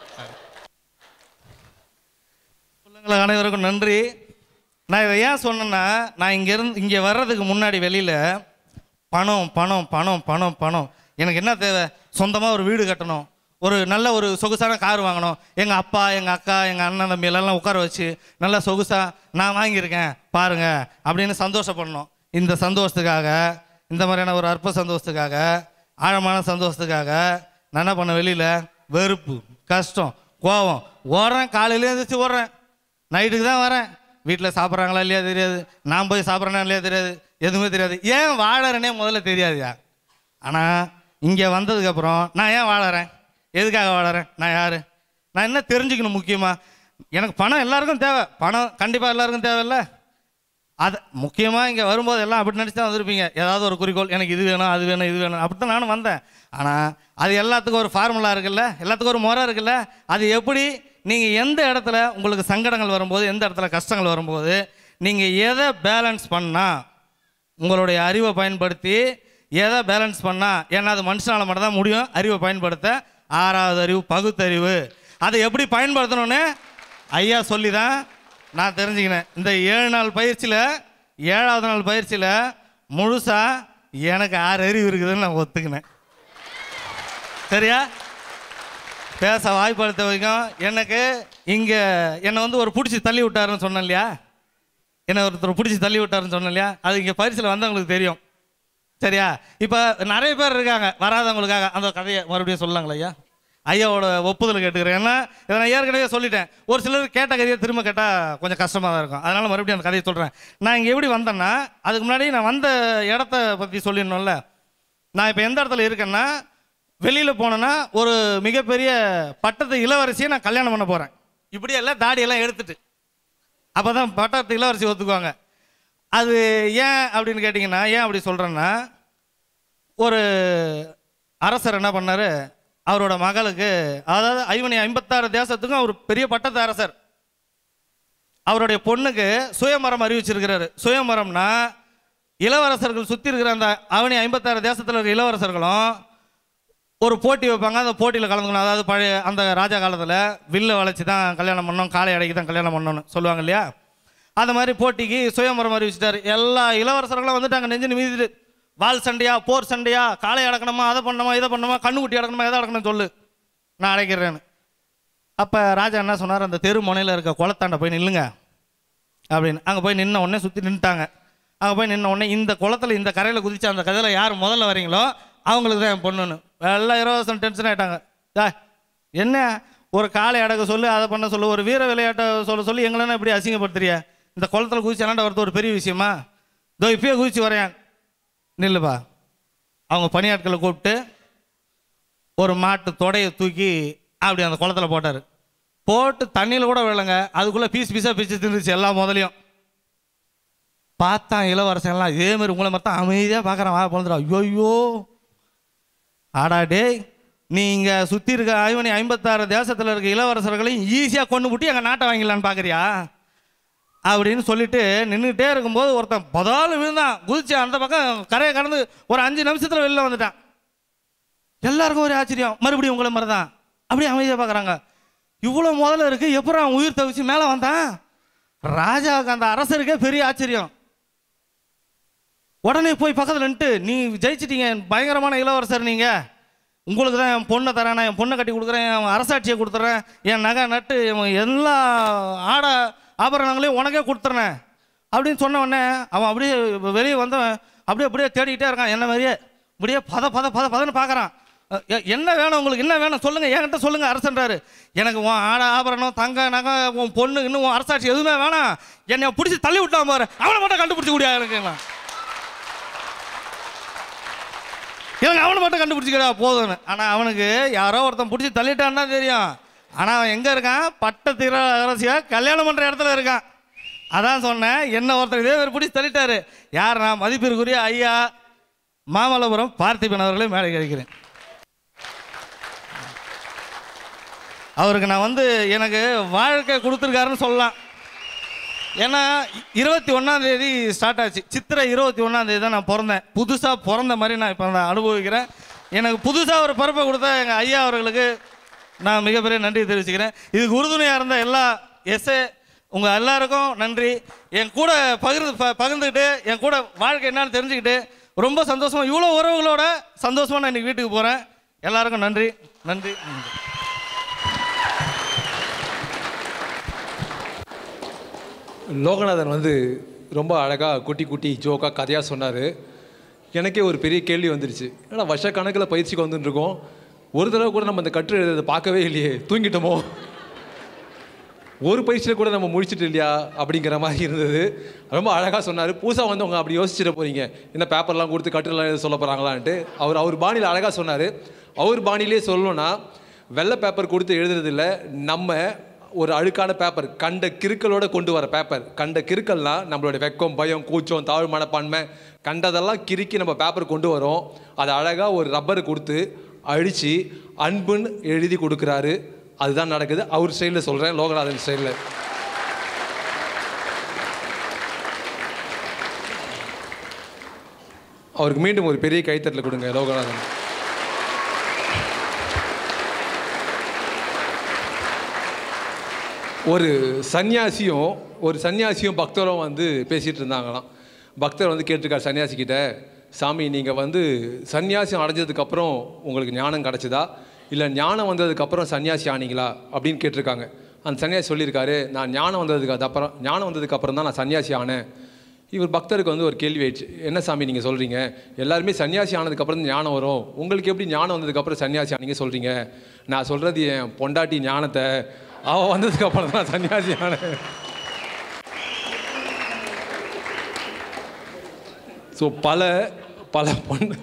பிள்ளைங்களுக்கு அனைவருக்கும் நன்றி நான் இதை ஏன் சொன்னேன்னா நான் இங்கேருந்து இங்கே வர்றதுக்கு முன்னாடி வெளியில் பணம் பணம் பணம் பணம் பணம் எனக்கு என்ன தேவை சொந்தமாக ஒரு வீடு கட்டணும் ஒரு நல்ல ஒரு சொகுசான கார் வாங்கணும் எங்கள் அப்பா எங்கள் அக்கா எங்கள் அண்ணன் தம்பி எல்லாம் உட்கார வச்சு நல்லா சொகுசா நான் வாங்கியிருக்கேன் பாருங்க அப்படின்னு சந்தோஷப்படணும் இந்த சந்தோஷத்துக்காக இந்த மாதிரியான ஒரு அற்ப சந்தோஷத்துக்காக ஆழமான சந்தோஷத்துக்காக நான் என்ன பண்ண வெளியில் வெறுப்பு கஷ்டம் கோபம் ஓடுறேன் காலையில எழுந்திரிச்சு ஓடுறேன் நைட்டுக்கு தான் வரேன் வீட்டில் சாப்பிட்றாங்களா இல்லையா தெரியாது நான் போய் சாப்பிட்றேனா இல்லையா தெரியாது எதுவுமே தெரியாது ஏன் வாழறேனே முதல்ல தெரியாதுயா ஆனால் இங்கே வந்ததுக்கப்புறம் நான் ஏன் வாழறேன் எதுக்காக வாழறேன் நான் யார் நான் என்ன தெரிஞ்சுக்கணும் முக்கியமாக எனக்கு பணம் எல்லாருக்கும் தேவை பணம் கண்டிப்பாக எல்லாருக்கும் தேவையில்ல அது முக்கியமாக இங்கே வரும்போது எல்லாம் அப்படி நினச்சி தான் வந்திருப்பீங்க ஏதாவது ஒரு குறிக்கோள் எனக்கு இது வேணும் அது வேணும் இது வேணும் அப்படி தான் நானும் வந்தேன் ஆனால் அது எல்லாத்துக்கும் ஒரு ஃபார்முலா இருக்குல்ல எல்லாத்துக்கும் ஒரு முறை இருக்குல்ல அது எப்படி நீங்கள் எந்த இடத்துல உங்களுக்கு சங்கடங்கள் வரும்போது எந்த இடத்துல கஷ்டங்கள் வரும்போது நீங்கள் எதை பேலன்ஸ் பண்ணால் உங்களுடைய அறிவை பயன்படுத்தி எதை பேலன்ஸ் பண்ணால் ஏன்னா அது மனுஷனால் மட்டும் தான் முடியும் அறிவை பயன்படுத்த ஆறாவது அறிவு பகுத்தறிவு அதை எப்படி பயன்படுத்தணும்னு ஐயா சொல்லி தான் நான் தெரிஞ்சுக்கினேன் இந்த ஏழு நாள் பயிற்சியில் ஏழாவது நாள் பயிற்சியில் முழுசாக எனக்கு ஆறு அறிவு இருக்குதுன்னு நான் ஒத்துக்கினேன் சரியா பேச வாய்ப்படுத்த வரைக்கும் எனக்கு இங்கே என்னை வந்து ஒரு பிடிச்சி தள்ளி விட்டாருன்னு சொன்னேன் இல்லையா என்னை ஒருத்தர் பிடிச்சி தள்ளி விட்டாருன்னு சொன்னேன் இல்லையா அது இங்கே பரிசில் வந்தவங்களுக்கு தெரியும் சரியா இப்போ நிறைய பேர் இருக்காங்க வராதவங்களுக்காக அந்த கதையை மறுபடியும் சொல்லலாங்களா ஐயா ஐயாவோட ஒப்புதல் கேட்டுக்கிறேன் ஏன்னா இதை நான் ஏற்கனவே சொல்லிட்டேன் ஒரு சிலர் கேட்ட கதையை திரும்ப கேட்டால் கொஞ்சம் கஷ்டமாக தான் இருக்கும் அதனால் மறுபடியும் அந்த கதையை சொல்கிறேன் நான் இங்கே எப்படி வந்தேன்னா அதுக்கு முன்னாடி நான் வந்த இடத்த பற்றி சொல்லிடணும்ல நான் இப்போ எந்த இடத்துல இருக்கேன்னா வெளியில் போனேன்னா ஒரு மிகப்பெரிய பட்டத்து இளவரசியை நான் கல்யாணம் பண்ண போகிறேன் இப்படியே எல்லாம் தாடியெல்லாம் எடுத்துட்டு அப்போ தான் பட்டத்து இளவரசி ஒத்துக்குவாங்க அது ஏன் அப்படின்னு கேட்டிங்கன்னா ஏன் அப்படி சொல்கிறேன்னா ஒரு அரசர் என்ன பண்ணார் அவரோட மகளுக்கு அதாவது ஐவனி ஐம்பத்தாறு தேசத்துக்கும் அவர் பெரிய பட்டத்து அரசர் அவருடைய பொண்ணுக்கு சுயமரம் அறிவிச்சிருக்கிறாரு சுயமரம்னா இளவரசர்கள் சுற்றி இருக்கிற அந்த அவனி ஐம்பத்தாறு தேசத்தில் இருக்கிற இளவரசர்களும் ஒரு போட்டி வைப்பாங்க அந்த போட்டியில் கலந்துக்கணும் அதாவது பழைய அந்த ராஜா காலத்தில் வில்லை வளைச்சி தான் கல்யாணம் பண்ணணும் காளை அடைக்கி தான் கல்யாணம் பண்ணணும்னு சொல்லுவாங்க இல்லையா அந்த மாதிரி போட்டிக்கு சுயமரம் அறிவிச்சிட்டாரு எல்லா இளவரசர்களும் வந்துட்டாங்க நெஞ்சு நிமிதிட்டு வால் சண்டையா போர் சண்டையா காளை அடக்கணுமா அதை பண்ணணுமா இதை பண்ணணுமா கண்ணுக்குட்டி அடக்கணுமா எதை அடக்கணும் சொல்லு நான் அடைக்கிறேன்னு அப்போ ராஜா என்ன சொன்னார் அந்த தெரு முனையில் இருக்க குளத்தாண்ட போய் நில்லுங்க அப்படின்னு அங்கே போய் நின்ன உடனே சுற்றி நின்றுட்டாங்க அங்கே போய் நின்ன உடனே இந்த குளத்துல இந்த கரையில் குதிச்சு அந்த கதையில் யார் முதல்ல வரீங்களோ அவங்களுக்கு தான் என் பொண்ணுன்னு எல்லாம் இருபது டென்ஷன் ஆகிட்டாங்க டா என்ன ஒரு காளை அடக்க சொல்லு அதை பண்ண சொல்லு ஒரு வீர விளையாட்டை சொல்ல சொல்லி எங்களென்ன இப்படி அசிங்கப்படுத்துறிய இந்த குளத்துல குதிச்சு அண்ணாண்ட வரது ஒரு பெரிய விஷயமா இதோ இப்பயே குதிச்சு வரேன் நில்லுப்பா அவங்க பணியாட்களை கூப்பிட்டு ஒரு மாட்டு தொடையை தூக்கி அப்படி அந்த குளத்துல போட்டார் போட்டு தண்ணியில் கூட விழங்க அதுக்குள்ளே பீஸ் பீஸாக பிச்சு தின்னுச்சு எல்லா முதலையும் பார்த்தான் இளவரசன் எல்லாம் இதே மாதிரி உங்களை மாதிரி தான் அமைதியாக பார்க்குறான் வா பிறந்துடா ஐயோ ஆடா டேய் நீ இங்கே சுற்றி இருக்க ஐவனி ஐம்பத்தாறு தேசத்தில் இருக்க இளவரசர்களையும் ஈஸியாக கொண்டு விட்டு எங்கள் நாட்டை வாங்கிடலான்னு பார்க்குறியா அப்படின்னு சொல்லிட்டு நின்றுட்டே இருக்கும்போது ஒருத்தன் பதாலும் விழுந்தான் குதிச்சு அந்த பக்கம் கரையை கடந்து ஒரு அஞ்சு நிமிஷத்தில் வெளில வந்துட்டான் எல்லாருக்கும் ஒரு ஆச்சரியம் மறுபடியும் உங்களை மாதிரி தான் அப்படியே அமைதியாக பார்க்குறாங்க இவ்வளோ முதல்ல இருக்கு எப்பறம் அவன் உயிர் தவிச்சு மேலே வந்தான் ராஜாவுக்கு அந்த அரசருக்கே பெரிய ஆச்சரியம் உடனே போய் பக்கத்தில் நின்ட்டு நீ ஜெயிச்சிட்டீங்க பயங்கரமான இளவரசர் நீங்கள் உங்களுக்கு தான் என் பொண்ணை தரேன் நான் என் பொண்ணை கட்டி கொடுக்குறேன் என் அரசாட்சியை கொடுத்துட்றேன் என் நகை நட்டு என் எல்லா ஆட ஆபரணங்களையும் உனக்கே கொடுத்துட்றேன் அப்படின்னு சொன்ன உடனே அவன் அப்படியே வெளியே வந்தவன் அப்படியே அப்படியே தேடிக்கிட்டே இருக்கான் என்ன மாதிரியே அப்படியே பத பத பத பதன்னு பார்க்குறான் எ- என்ன வேணும் உங்களுக்கு என்ன வேணும் சொல்லுங்கள் என்கிட்ட சொல்லுங்கள் அரசன்றாரு எனக்கு உன் ஆட ஆபரணம் தங்க நகை உன் பொண்ணு இன்னும் உன் அரசாட்சி எதுவுமே வேணாம் என்னை பிடிச்சி தள்ளி விட்டான் பாரு அவனை மட்டும் கண்டுபிடிச்சி கூடியா இருக்குங்களா எனக்கு அவனை மட்டும் கண்டுபிடிச்சிக்கிறா போதும்னு ஆனால் அவனுக்கு யாரோ ஒருத்தன் பிடிச்சி தள்ளிட்டான்னா தெரியும் ஆனால் அவன் எங்கே இருக்கான் பட்டத்திர அரசியா கல்யாணம் பண்ணுற இடத்துல இருக்கான் அதான் சொன்னேன் என்ன ஒருத்தர் இதே மாதிரி பிடிச்சி தள்ளிட்டாரு யார் நான் மதிப்பிற்குரிய ஐயா மாமல்லபுரம் பார்த்திபன் அவர்களை மேலே கிடைக்கிறேன் அவருக்கு நான் வந்து எனக்கு வாழ்க்கை கொடுத்துருக்காருன்னு சொல்லலாம் ஏன்னா இருபத்தி ஒன்றாம் தேதி ஸ்டார்ட் ஆச்சு சித்திரை இருபத்தி ஒன்றாம் தேதி தான் நான் பிறந்தேன் புதுசாக பிறந்த மாதிரி நான் இப்போ நான் அனுபவிக்கிறேன் எனக்கு புதுசாக ஒரு பிறப்பை கொடுத்த எங்கள் ஐயா அவர்களுக்கு நான் மிகப்பெரிய நன்றி தெரிவிச்சுக்கிறேன் இதுக்கு உறுதுணையாக இருந்த எல்லா எஸ்ஏ உங்கள் எல்லாருக்கும் நன்றி என் கூட பகிர்ந்து ப- பகிர்ந்துக்கிட்டு என் கூட வாழ்க்கை என்னன்னு தெரிஞ்சுக்கிட்டு ரொம்ப சந்தோஷமா இவ்வளோ உறவுகளோட சந்தோஷமா நான் இன்னைக்கு வீட்டுக்கு போகிறேன் எல்லாருக்கும் நன்றி நன்றி நன்றி லோகநாதன் வந்து ரொம்ப அழகாக குட்டி குட்டி ஜோக்காக கதையாக சொன்னார் எனக்கே ஒரு பெரிய கேள்வி வந்துருச்சு ஏன்னா வருஷக்கணக்கில் பயிற்சிக்கு வந்துட்டு இருக்கோம் ஒரு தடவை கூட நம்ம அந்த கற்று எழுதுறதை பார்க்கவே இல்லையே தூங்கிட்டோமோ ஒரு பயிற்சியில் கூட நம்ம முடிச்சிட்டு இல்லையா அப்படிங்கிற மாதிரி இருந்தது ரொம்ப அழகாக சொன்னார் புதுசாக வந்தவங்க அப்படி யோசிச்சுட்டு போகிறீங்க என்ன பேப்பர்லாம் கொடுத்து கட்டுலாம் எழுத சொல்ல போகிறாங்களான்ட்டு அவர் அவர் பாணியில் அழகாக சொன்னார் அவர் பாணியிலே சொல்லணும்னா வெள்ளை பேப்பர் கொடுத்து எழுதுறதில்ல நம்ம ஒரு அழுக்கான பேப்பர் கண்ட கிறுக்கலோட கொண்டு வர பேப்பர் கண்ட கிறுக்கல்னா நம்மளோட வெக்கம் பயம் கூச்சம் தாழ்வு மனப்பான்மை கண்டதெல்லாம் கிறுக்கி நம்ம பேப்பர் கொண்டு வரோம் அதை அழகாக ஒரு ரப்பர் கொடுத்து அழித்து அன்புன்னு எழுதி கொடுக்குறாரு அதுதான் நடக்குது அவர் ஸ்டைலில் சொல்கிறேன் லோகநாதன் ஸ்டைலில் அவருக்கு மீண்டும் ஒரு பெரிய கைத்தட்டல் கொடுங்க லோகநாதன் ஒரு சன்னியாசியும் ஒரு சன்னியாசியும் பக்தரும் வந்து பேசிகிட்டு இருந்தாங்களாம் பக்தர் வந்து கேட்டிருக்கார் சன்னியாசி கிட்ட சாமி நீங்கள் வந்து சன்னியாசி அடைஞ்சதுக்கப்புறம் உங்களுக்கு ஞானம் கிடச்சிதா இல்லை ஞானம் வந்ததுக்கப்புறம் சன்னியாசி ஆனீங்களா அப்படின்னு கேட்டிருக்காங்க அந்த சன்னியாசி சொல்லியிருக்காரு நான் ஞானம் வந்ததுக்கு அப்புறம் ஞானம் வந்ததுக்கப்புறம் தான் நான் சன்னியாசி ஆனேன் இவர் பக்தருக்கு வந்து ஒரு கேள்வி ஆயிடுச்சு என்ன சாமி நீங்கள் சொல்கிறீங்க எல்லாருமே சன்னியாசி ஆனதுக்கப்புறம் தான் ஞானம் வரும் உங்களுக்கு எப்படி ஞானம் வந்ததுக்கப்புறம் சன்னியாசி ஆனீங்க சொல்கிறீங்க நான் சொல்கிறது என் பொண்டாட்டி ஞானத்தை அவள் வந்ததுக்கப்புறம் தான் சன்னியாசி ஆனேன் ஸோ பல பல பொண்ணு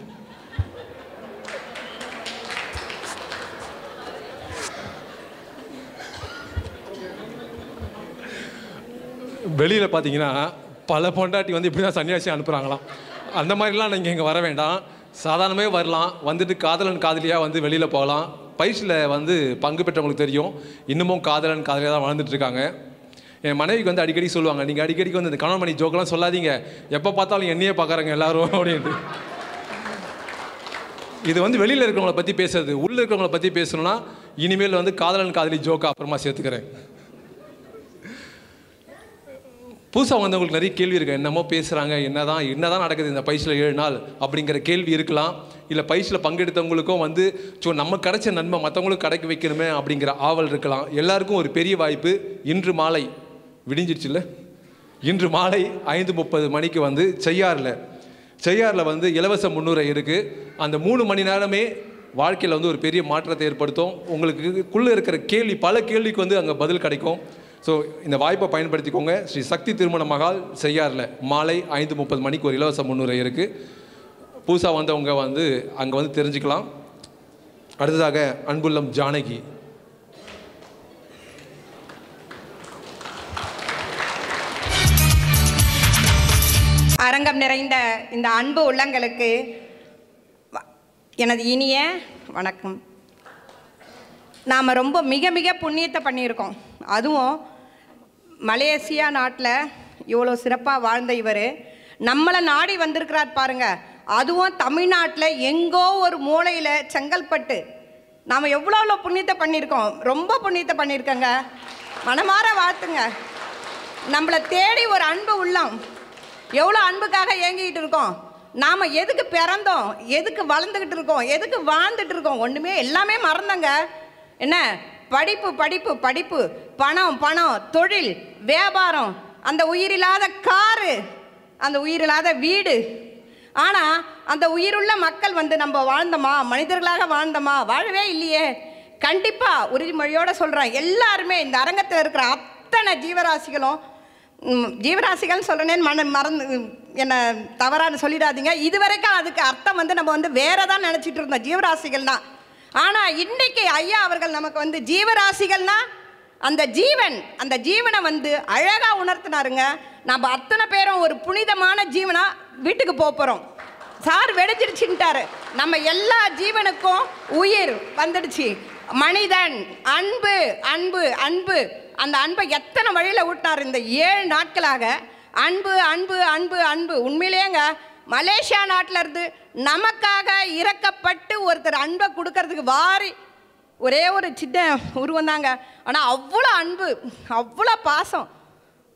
வெளியில் பார்த்தீங்கன்னா பல பொண்டாட்டி வந்து இப்படி தான் சன்னியாசி அனுப்புகிறாங்களாம் அந்த மாதிரிலாம் நீங்கள் இங்கே வர வேண்டாம் சாதாரணமே வரலாம் வந்துட்டு காதலன் காதலியாக வந்து வெளியில் போகலாம் பயிற்சியில் வந்து பங்கு பெற்றவங்களுக்கு தெரியும் இன்னமும் காதலன் காதலியாக தான் வாழ்ந்துட்டு இருக்காங்க என் மனைவிக்கு வந்து அடிக்கடி சொல்லுவாங்க நீங்கள் அடிக்கடிக்கு வந்து இந்த கணவன் மணி ஜோக்கெல்லாம் சொல்லாதீங்க எப்போ பார்த்தாலும் என்னையே பார்க்குறாங்க எல்லாரும் அப்படின்ட்டு இது வந்து வெளியில் இருக்கிறவங்கள பற்றி பேசுறது உள்ளே இருக்கிறவங்கள பற்றி பேசணும்னா இனிமேல் வந்து காதலன் காதலி ஜோக்கா அப்புறமா சேர்த்துக்கிறேன் புதுசாக வந்தவங்களுக்கு நிறைய கேள்வி இருக்கு என்னமோ பேசுகிறாங்க என்னதான் என்னதான் நடக்குது இந்த பயிற்சியில் ஏழு நாள் அப்படிங்கிற கேள்வி இருக்கலாம் இல்லை பயிற்சியில் பங்கெடுத்தவங்களுக்கும் வந்து ஸோ நம்ம கிடைச்ச நன்மை மற்றவங்களுக்கு கிடைக்க வைக்கணுமே அப்படிங்கிற ஆவல் இருக்கலாம் எல்லாருக்கும் ஒரு பெரிய வாய்ப்பு இன்று மாலை விடிஞ்சிருச்சுல்ல இன்று மாலை ஐந்து முப்பது மணிக்கு வந்து செய்யாறில் செய்யாறில் வந்து இலவச முன்னுரை இருக்குது அந்த மூணு மணி நேரமே வாழ்க்கையில் வந்து ஒரு பெரிய மாற்றத்தை ஏற்படுத்தும் உங்களுக்குள்ளே இருக்கிற கேள்வி பல கேள்விக்கு வந்து அங்கே பதில் கிடைக்கும் ஸோ இந்த வாய்ப்பை பயன்படுத்திக்கோங்க ஸ்ரீ சக்தி திருமண மகால் செய்யாறில் மாலை ஐந்து முப்பது மணிக்கு ஒரு இலவச முன்னுரை இருக்குது புதுசாக வந்தவங்க வந்து அங்கே வந்து தெரிஞ்சுக்கலாம் அடுத்ததாக அன்புள்ளம் ஜானகி அரங்கம் நிறைந்த இந்த அன்பு உள்ளங்களுக்கு வ- எனது இனிய வணக்கம் நாம் ரொம்ப மிக மிக புண்ணியத்தை பண்ணியிருக்கோம் அதுவும் மலேசியா நாட்டில் இவ்வளோ சிறப்பாக வாழ்ந்த இவர் நம்மளை நாடி வந்திருக்கிறார் பாருங்க அதுவும் தமிழ்நாட்டில் எங்கோ ஒரு மூலையில் செங்கல்பட்டு நாம் எவ்வளோ எவ்வளோ புண்ணியத்தை பண்ணியிருக்கோம் ரொம்ப புண்ணியத்தை பண்ணியிருக்கோங்க மனமார வாழ்த்துங்க நம்மளை தேடி ஒரு அன்பு உள்ளம் எவ்வளோ அன்புக்காக ஏங்கிக்கிட்டு இருக்கோம் நாம் எதுக்கு பிறந்தோம் எதுக்கு வளர்ந்துக்கிட்டு இருக்கோம் எதுக்கு வாழ்ந்துட்டு இருக்கோம் ஒன்றுமே எல்லாமே மறந்தங்க என்ன படிப்பு படிப்பு படிப்பு பணம் பணம் தொழில் வியாபாரம் அந்த உயிரில்லாத காரு அந்த உயிரில்லாத வீடு ஆனால் அந்த உயிருள்ள மக்கள் வந்து நம்ம வாழ்ந்தோமா மனிதர்களாக வாழ்ந்தோமா வாழவே இல்லையே கண்டிப்பாக உறுதிமொழியோட சொல்கிறேன் எல்லாருமே இந்த அரங்கத்தில் இருக்கிற அத்தனை ஜீவராசிகளும் ம், ஜீவராசிகள் சொல்கிறேன்னு மன மறந்து என்ன தவறான சொல்லிடாதீங்க இதுவரைக்கும் அதுக்கு அர்த்தம் வந்து நம்ம வந்து வேற தான் நினச்சிட்டு இருந்தோம் ஜீவராசிகள் தான் ஆனால் இன்னைக்கு ஐயா அவர்கள் நமக்கு வந்து ஜீவராசிகள்னா அந்த ஜீவன் அந்த ஜீவனை வந்து அழகாக உணர்த்தினாருங்க நம்ம அத்தனை பேரும் ஒரு புனிதமான ஜீவனா வீட்டுக்கு போக போகிறோம் சார் வெடிச்சிருச்சுட்டாரு நம்ம எல்லா ஜீவனுக்கும் உயிர் வந்துடுச்சு மனிதன் அன்பு அன்பு அன்பு அந்த அன்பை எத்தனை வழியில் ஊட்டினார் இந்த ஏழு நாட்களாக அன்பு அன்பு அன்பு அன்பு உண்மையிலேங்க மலேசியா நாட்டில் இருந்து நமக்காக இறக்கப்பட்டு ஒருத்தர் அன்பை கொடுக்கறதுக்கு வாரி ஒரே ஒரு சின்ன உருவம் தாங்க ஆனால் அவ்வளோ அன்பு அவ்வளோ பாசம்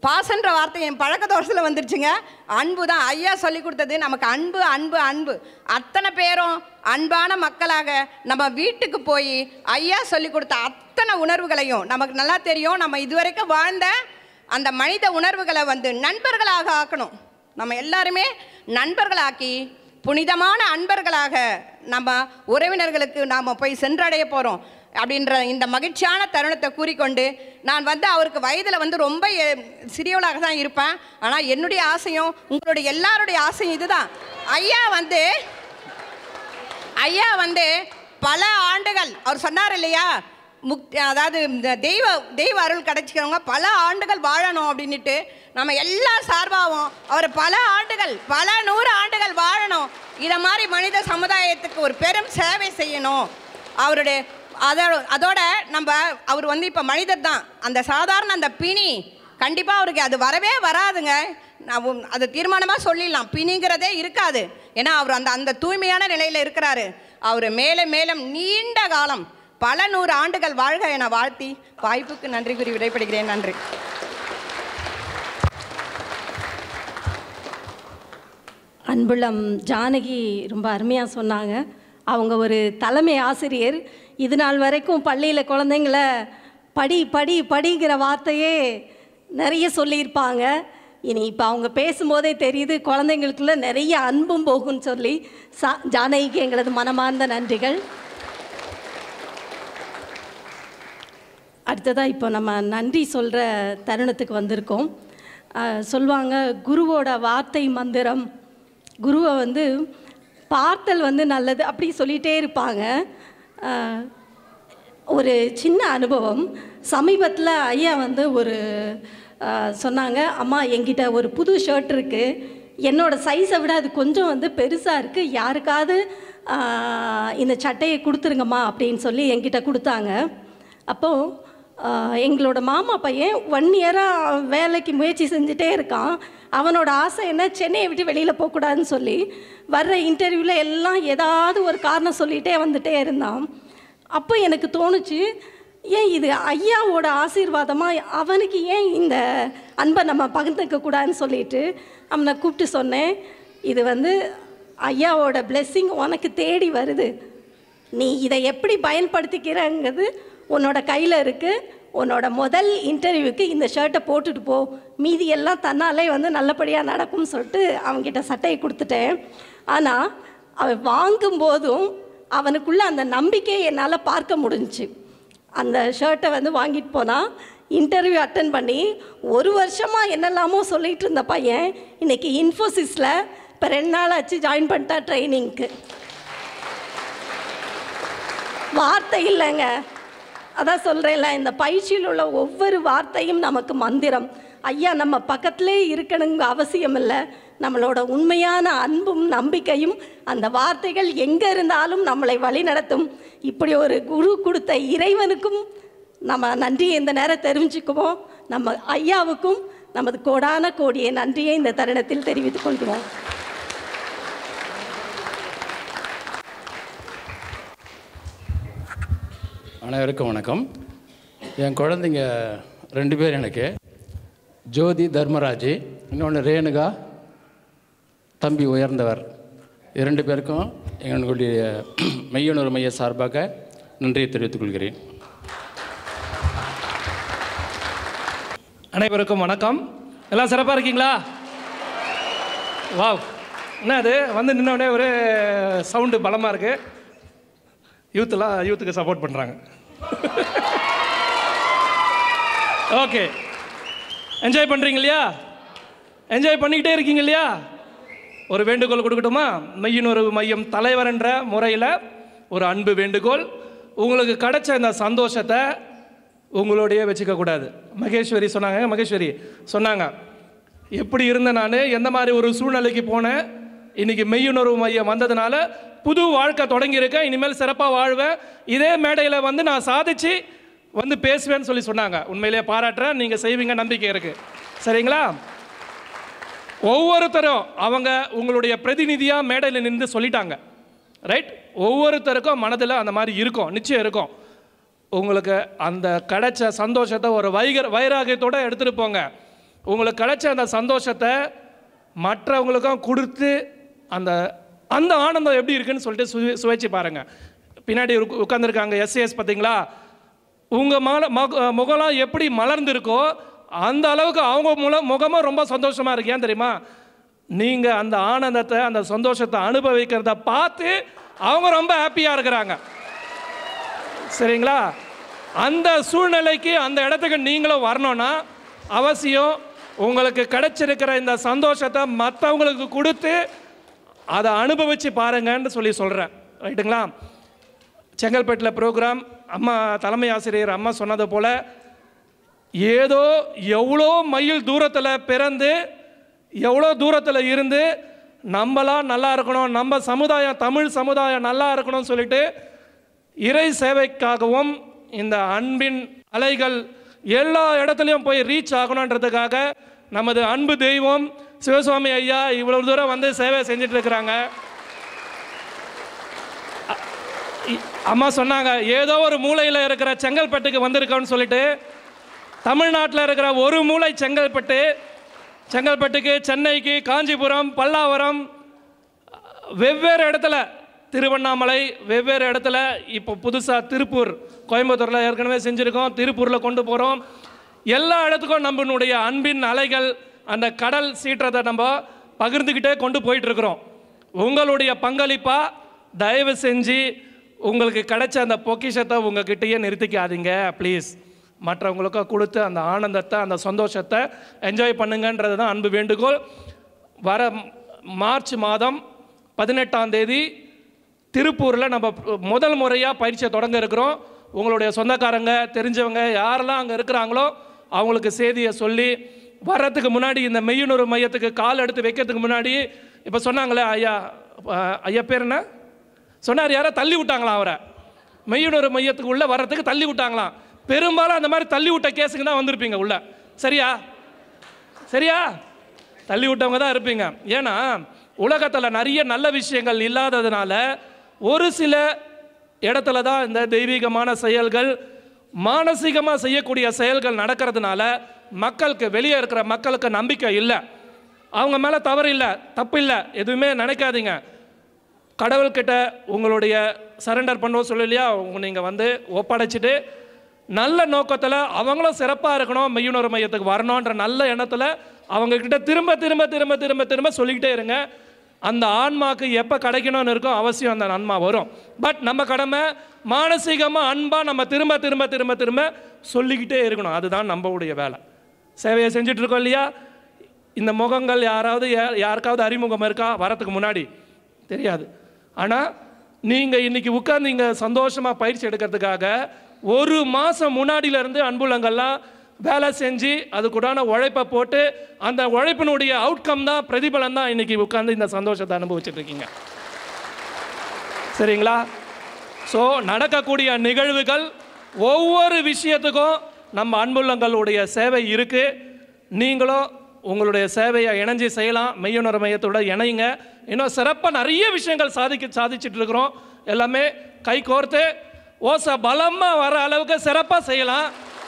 பாசன்ற வார்த்தை என் பழக்க தோஷத்தில் வந்துருச்சுங்க அன்பு தான் ஐயா சொல்லி கொடுத்தது நமக்கு அன்பு அன்பு அன்பு அத்தனை பேரும் அன்பான மக்களாக நம்ம வீட்டுக்கு போய் ஐயா சொல்லி கொடுத்த அத்தனை உணர்வுகளையும் நமக்கு நல்லா தெரியும் நம்ம இதுவரைக்கும் வாழ்ந்த அந்த மனித உணர்வுகளை வந்து நண்பர்களாக ஆக்கணும் நம்ம எல்லாருமே நண்பர்களாக்கி புனிதமான அன்பர்களாக நம்ம உறவினர்களுக்கு நாம் போய் சென்றடைய போகிறோம் அப்படின்ற இந்த மகிழ்ச்சியான தருணத்தை கூறிக்கொண்டு நான் வந்து அவருக்கு வயதில் வந்து ரொம்ப எ- சிறியவளாக தான் இருப்பேன் ஆனால் என்னுடைய ஆசையும் உங்களுடைய எல்லாருடைய ஆசையும் இதுதான் ஐயா வந்து ஐயா வந்து பல ஆண்டுகள் அவர் சொன்னார் இல்லையா முக் அதாவது இந்த தெய்வ தெய்வ அருள் கிடைச்சிக்கிறவங்க பல ஆண்டுகள் வாழணும் அப்படின்னுட்டு நம்ம எல்லா சார்பாகவும் அவர் பல ஆண்டுகள் பல நூறு ஆண்டுகள் வாழணும் இதை மாதிரி மனித சமுதாயத்துக்கு ஒரு பெரும் சேவை செய்யணும் அவருடைய அதோட அதோட நம்ம அவர் வந்து இப்போ மனிதர் தான் அந்த சாதாரண அந்த பிணி கண்டிப்பாக அவருக்கு அது வரவே வராதுங்க நான் உம் அது தீர்மானமாக சொல்லிடலாம் பிணிங்கிறதே இருக்காது ஏன்னா அவர் அந்த அந்த தூய்மையான நிலையில் இருக்கிறாரு அவர் மேலும் மேலும் நீண்ட காலம் பல நூறு ஆண்டுகள் வாழ்க என வாழ்த்தி வாய்ப்புக்கு நன்றி கூறி விடைபெறுகிறேன் நன்றி அன்புள்ளம் ஜானகி ரொம்ப அருமையாக சொன்னாங்க அவங்க ஒரு தலைமை ஆசிரியர் இது நாள் வரைக்கும் பள்ளியில் குழந்தைங்கள படி படி படிங்கிற வார்த்தையே நிறைய சொல்லியிருப்பாங்க இனி இப்போ அவங்க பேசும்போதே தெரியுது குழந்தைங்களுக்குள்ள நிறைய அன்பும் போகும்னு சொல்லி சா ஜானகிக்கு எங்களது மனமார்ந்த நன்றிகள் அடுத்ததாக இப்போ நம்ம நன்றி சொல்கிற தருணத்துக்கு வந்திருக்கோம் அஹ், சொல்லுவாங்க குருவோட வார்த்தை மந்திரம் குருவை வந்து பார்த்தல் வந்து நல்லது அப்படி சொல்லிகிட்டே இருப்பாங்க அஹ், ஒரு சின்ன அனுபவம் சமீபத்தில் ஐயா வந்து ஒரு அஹ், சொன்னாங்க அம்மா என்கிட்ட ஒரு புது ஷர்ட் இருக்குது என்னோட சைஸை விட அது கொஞ்சம் வந்து பெருசாக இருக்குது யாருக்காவது அஹ், இந்த சட்டையை கொடுத்துருங்கம்மா அப்படின்னு சொல்லி என்கிட்ட கொடுத்தாங்க அப்போது ஆஹ் எங்களோட மாமா பையன் ஒன் இயராக வேலைக்கு முயற்சி செஞ்சுட்டே இருக்கான் அவனோட ஆசை என்ன சென்னையை விட்டு வெளியில் போகக்கூடாதுன்னு சொல்லி வர்ற இன்டர்வியூவில் எல்லாம் ஏதாவது ஒரு காரணம் சொல்லிகிட்டே வந்துட்டே இருந்தான் அப்போ எனக்கு தோணுச்சு ஏன் இது ஐயாவோட ஆசீர்வாதமாக அவனுக்கு ஏன் இந்த அன்பை நம்ம பகிர்ந்துக்க கூடாதுன்னு சொல்லிட்டு அவனை கூப்பிட்டு சொன்னேன் இது வந்து ஐயாவோட blessing உனக்கு தேடி வருது நீ இதை எப்படி பயன்படுத்திக்கிறங்கிறது உன்னோட கையில் இருக்குது உன்னோட முதல் இன்டர்வியூக்கு இந்த ஷர்ட்டை போட்டுட்டு போ மீதி எல்லாம் தன்னாலே வந்து நல்லபடியாக நடக்கும்னு சொல்லிட்டு அவன்கிட்ட சட்டையை கொடுத்துட்டேன் ஆனால் அவன் வாங்கும்போதும் அவனுக்குள்ள அந்த நம்பிக்கையை என்னால் பார்க்க முடிஞ்சுச்சு அந்த ஷர்ட்டை வந்து வாங்கிட்டு போனால் இன்டர்வியூ அட்டன் பண்ணி ஒரு வருஷமாக என்னெல்லாமோ சொல்லிட்டு இருந்த பையன் இன்னைக்கு இன்ஃபோசிஸில் இப்போ ரெண்டு நாள் ஆச்சு ஜாயின் பண்ணிட்டா ட்ரைனிங்க்கு வார்த்தை இல்லைங்க அதான் சொல்கிறேன்ல இந்த பயிற்சியில் உள்ள ஒவ்வொரு வார்த்தையும் நமக்கு மந்திரம் ஐயா நம்ம பக்கத்திலே இருக்கணுங்க அவசியம் இல்லை நம்மளோட உண்மையான அன்பும் நம்பிக்கையும் அந்த வார்த்தைகள் எங்கே இருந்தாலும் நம்மளை வழிநடத்தும் இப்படி ஒரு குரு கொடுத்த இறைவனுக்கும் நம்ம நன்றியை இந்த நேரம் தெரிஞ்சுக்குவோம் நம்ம ஐயாவுக்கும் நமது கோடான கோடிய நன்றியை இந்த தருணத்தில் தெரிவித்துக் கொள்கிறோம் அனைவருக்கும் வணக்கம் என் குழந்தைங்க ரெண்டு பேர் எனக்கு ஜோதி தர்மராஜ் இன்னொன்று ரேணுகா தம்பி உயர்ந்தவர் இரண்டு பேருக்கும் எங்களுடைய மெய்யுணர்வு மைய சார்பாக நன்றியை தெரிவித்துக் கொள்கிறேன் அனைவருக்கும் வணக்கம் எல்லாம் சிறப்பாக இருக்கீங்களா வாவ் என்ன அது வந்து நின்ன உடனே ஒரு சவுண்டு பலமாக இருக்கு யூத்லாம் யூத்துக்கு சப்போர்ட் பண்ணுறாங்க ஓகே என்ஜாய் பண்ணுறீங்க இல்லையா என்ஜாய் பண்ணிக்கிட்டே இருக்கீங்க இல்லையா ஒரு வேண்டுகோள் கொடுக்கட்டுமா மெய்யுணர்வு மையம் தலைவர் என்ற முறையில் ஒரு அன்பு வேண்டுகோள் உங்களுக்கு கிடைச்ச இந்த சந்தோஷத்தை உங்களோடையே வச்சுக்க கூடாது மகேஸ்வரி சொன்னாங்க மகேஸ்வரி சொன்னாங்க எப்படி இருந்தேன் நான் எந்த மாதிரி ஒரு சூழ்நிலைக்கு போனேன் இன்னைக்கு மெய்யுணர்வு மையம் வந்ததுனால புது வாழ்க்கை தொடங்கியிருக்கேன் இனிமேல் சிறப்பாக வாழ்வேன் இதே மேடையில் வந்து நான் சாதிச்சு வந்து பேசுவேன்னு சொல்லி சொன்னாங்க உண்மையிலேயே பாராட்டுறேன் நீங்கள் செய்வீங்க நம்பிக்கை இருக்குது சரிங்களா ஒவ்வொருத்தரும் அவங்க உங்களுடைய பிரதிநிதியாக மேடையில் நின்று சொல்லிட்டாங்க ரைட் ஒவ்வொருத்தருக்கும் மனதில் அந்த மாதிரி இருக்கும் நிச்சயம் இருக்கும் உங்களுக்கு அந்த கிடைச்ச சந்தோஷத்தை ஒரு வைகர் வைராகியத்தோட எடுத்துகிட்டு போங்க உங்களுக்கு கிடைச்ச அந்த சந்தோஷத்தை மற்றவங்களுக்கும் கொடுத்து அந்த அந்த ஆனந்தம் எப்படி இருக்குன்னு சொல்லிட்டு சு சுவைச்சு பாருங்கள் பின்னாடி உட்காந்துருக்காங்க எஸ்ஏஎஸ் பார்த்தீங்களா உங்கள் மல மக முகம்லாம் எப்படி மலர்ந்திருக்கோ அந்த அளவுக்கு அவங்க முல முகமும் ரொம்ப சந்தோஷமாக இருக்கு ஏன் தெரியுமா நீங்கள் அந்த ஆனந்தத்தை அந்த சந்தோஷத்தை அனுபவிக்கிறத பார்த்து அவங்க ரொம்ப ஹாப்பியாக இருக்கிறாங்க சரிங்களா அந்த சூழ்நிலைக்கு அந்த இடத்துக்கு நீங்களும் வரணும்னா அவசியம் உங்களுக்கு கிடைச்சிருக்கிற இந்த சந்தோஷத்தை மற்றவங்களுக்கு கொடுத்து அதை அனுபவித்து பாருங்கன்னு சொல்லி சொல்கிறேன் ரைட்டுங்களா செங்கல்பேட்டில் ப்ரோக்ராம் அம்மா தலைமை ஆசிரியர் அம்மா சொன்னது போல் ஏதோ எவ்வளோ மைல் தூரத்தில் பிறந்து எவ்வளோ தூரத்தில் இருந்து நம்மளாம் நல்லா இருக்கணும் நம்ம சமுதாயம் தமிழ் சமுதாயம் நல்லா இருக்கணும்னு சொல்லிட்டு இறை சேவைக்காகவும் இந்த அன்பின் அலைகள் எல்லா இடத்துலையும் போய் ரீச் ஆகணுன்றதுக்காக நமது அன்பு தெய்வம் சிவசுவாமி ஐயா இவ்வளவு தூரம் வந்து சேவை செஞ்சுட்டு இருக்கிறாங்க இ- அம்மா சொன்னாங்க ஏதோ ஒரு மூலையில் இருக்கிற செங்கல்பட்டுக்கு வந்திருக்கோன்னு சொல்லிட்டு தமிழ்நாட்டில் இருக்கிற ஒரு மூலை செங்கல்பட்டு செங்கல்பட்டுக்கு சென்னைக்கு காஞ்சிபுரம் பல்லாவரம் வெவ்வேறு இடத்துல திருவண்ணாமலை வெவ்வேறு இடத்துல இப்போ புதுசாக திருப்பூர் கோயம்புத்தூரில் ஏற்கனவே செஞ்சுருக்கோம் திருப்பூரில் கொண்டு போகிறோம் எல்லா இடத்துக்கும் நம்மளுடைய அன்பின் அலைகள் அந்த கடல் சீற்றத்தை நம்ம பகிர்ந்துக்கிட்டே கொண்டு போயிட்டுருக்குறோம் உங்களுடைய பங்களிப்பாக தயவு செஞ்சு உங்களுக்கு கிடைச்ச அந்த பொக்கிஷத்தை உங்ககிட்டயே நிறுத்திக்காதீங்க ப்ளீஸ் மற்றவங்களுக்கு கொடுத்து அந்த ஆனந்தத்தை அந்த சந்தோஷத்தை என்ஜாய் பண்ணுங்கன்றது தான் அன்பு வேண்டுகோள் வர மார்ச் மாதம் பதினெட்டாம் தேதி திருப்பூரில் நம்ம முதல் முறையாக பயிற்சியை தொடங்க இருக்கிறோம் உங்களுடைய சொந்தக்காரங்க தெரிஞ்சவங்க யாரெல்லாம் அங்கே இருக்கிறாங்களோ அவங்களுக்கு செய்தியை சொல்லி வர்றதுக்கு முன்னாடி இந்த மெய்யுணர்வு மையத்துக்கு கால் எடுத்து வைக்கிறதுக்கு முன்னாடி இப்போ சொன்னாங்களே ஐயா அஹ், ஐயா பேர் என்ன சொன்னார் யாரோ தள்ளி விட்டாங்களாம் அவரை மெய்யுணர்வு மையத்துக்கு உள்ளே வர்றதுக்கு தள்ளி விட்டாங்களாம் பெரும்பாலும் அந்த மாதிரி தள்ளி விட்ட கேஸுக்கு தான் வந்திருப்பீங்க உள்ள சரியா சரியா தள்ளி விட்டவங்க தான் இருப்பீங்க ஏன்னா உலகத்தில் நிறைய நல்ல விஷயங்கள் இல்லாததுனால ஒரு சில இடத்துல தான் இந்த தெய்வீகமான செயல்கள் மானசீகமாக செய்யக்கூடிய செயல்கள் நடக்கிறதுனால மக்களுக்கு வெளியே இருக்கிற மக்களுக்கு நம்பிக்கை இல்லை அவங்க மேலே தவறு இல்லை தப்பு இல்லை எதுவுமே நினைக்காதீங்க கடவுள்கிட்ட உங்களுடைய சரண்டர் பண்ணுவோம் சொல்லலையா நீங்கள் வந்து ஒப்படைச்சிட்டு நல்ல நோக்கத்தில் அவங்களும் சிறப்பாக இருக்கணும் மெய்யுணர்வு மையத்துக்கு வரணுன்ற நல்ல எண்ணத்தில் அவங்கக்கிட்ட திரும்ப திரும்ப திரும்ப திரும்ப திரும்ப சொல்லிக்கிட்டே இருங்க அந்த ஆன்மாக்கு எப்போ கிடைக்கணும்னு இருக்கோ அவசியம் அந்த ஆன்மா வரும் பட் நம்ம கடமை மானசீகமாக அன்பாக நம்ம திரும்ப திரும்ப திரும்ப திரும்ப சொல்லிக்கிட்டே இருக்கணும் அதுதான் நம்மளுடைய வேலை சேவையை செஞ்சுட்டு இருக்கோம் இல்லையா இந்த முகங்கள் யாராவது யா- யாருக்காவது அறிமுகம் இருக்கா வரத்துக்கு முன்னாடி தெரியாது ஆனால் நீங்கள் இன்னைக்கு உட்கார்ந்து இங்கே சந்தோஷமாக பயிற்சி எடுக்கிறதுக்காக ஒரு மாதம் முன்னாடியிலேருந்து அன்புலங்கள்லாம் வேலை செஞ்சு அதுக்குடான உழைப்பை போட்டு அந்த உழைப்பினுடைய அவுட்கம் தான் பிரதிபலன் தான் இன்னைக்கு உட்கார்ந்து இந்த சந்தோஷத்தை அனுபவிச்சுட்டு இருக்கீங்க சரிங்களா ஸோ நடக்கக்கூடிய நிகழ்வுகள் ஒவ்வொரு விஷயத்துக்கும் நம்ம அன்புள்ளங்களுடைய சேவை இருக்குது நீங்களும் உங்களுடைய சேவையை இணைஞ்சு செய்யலாம் மெய்யுணர் மையத்தோட இணையுங்க இன்னும் சிறப்பாக நிறைய விஷயங்கள் சாதிக்க சாதிச்சுட்டு இருக்கிறோம் எல்லாமே கை கோர்த்து ஓசை பலமாக வர அளவுக்கு சிறப்பாக செய்யலாம்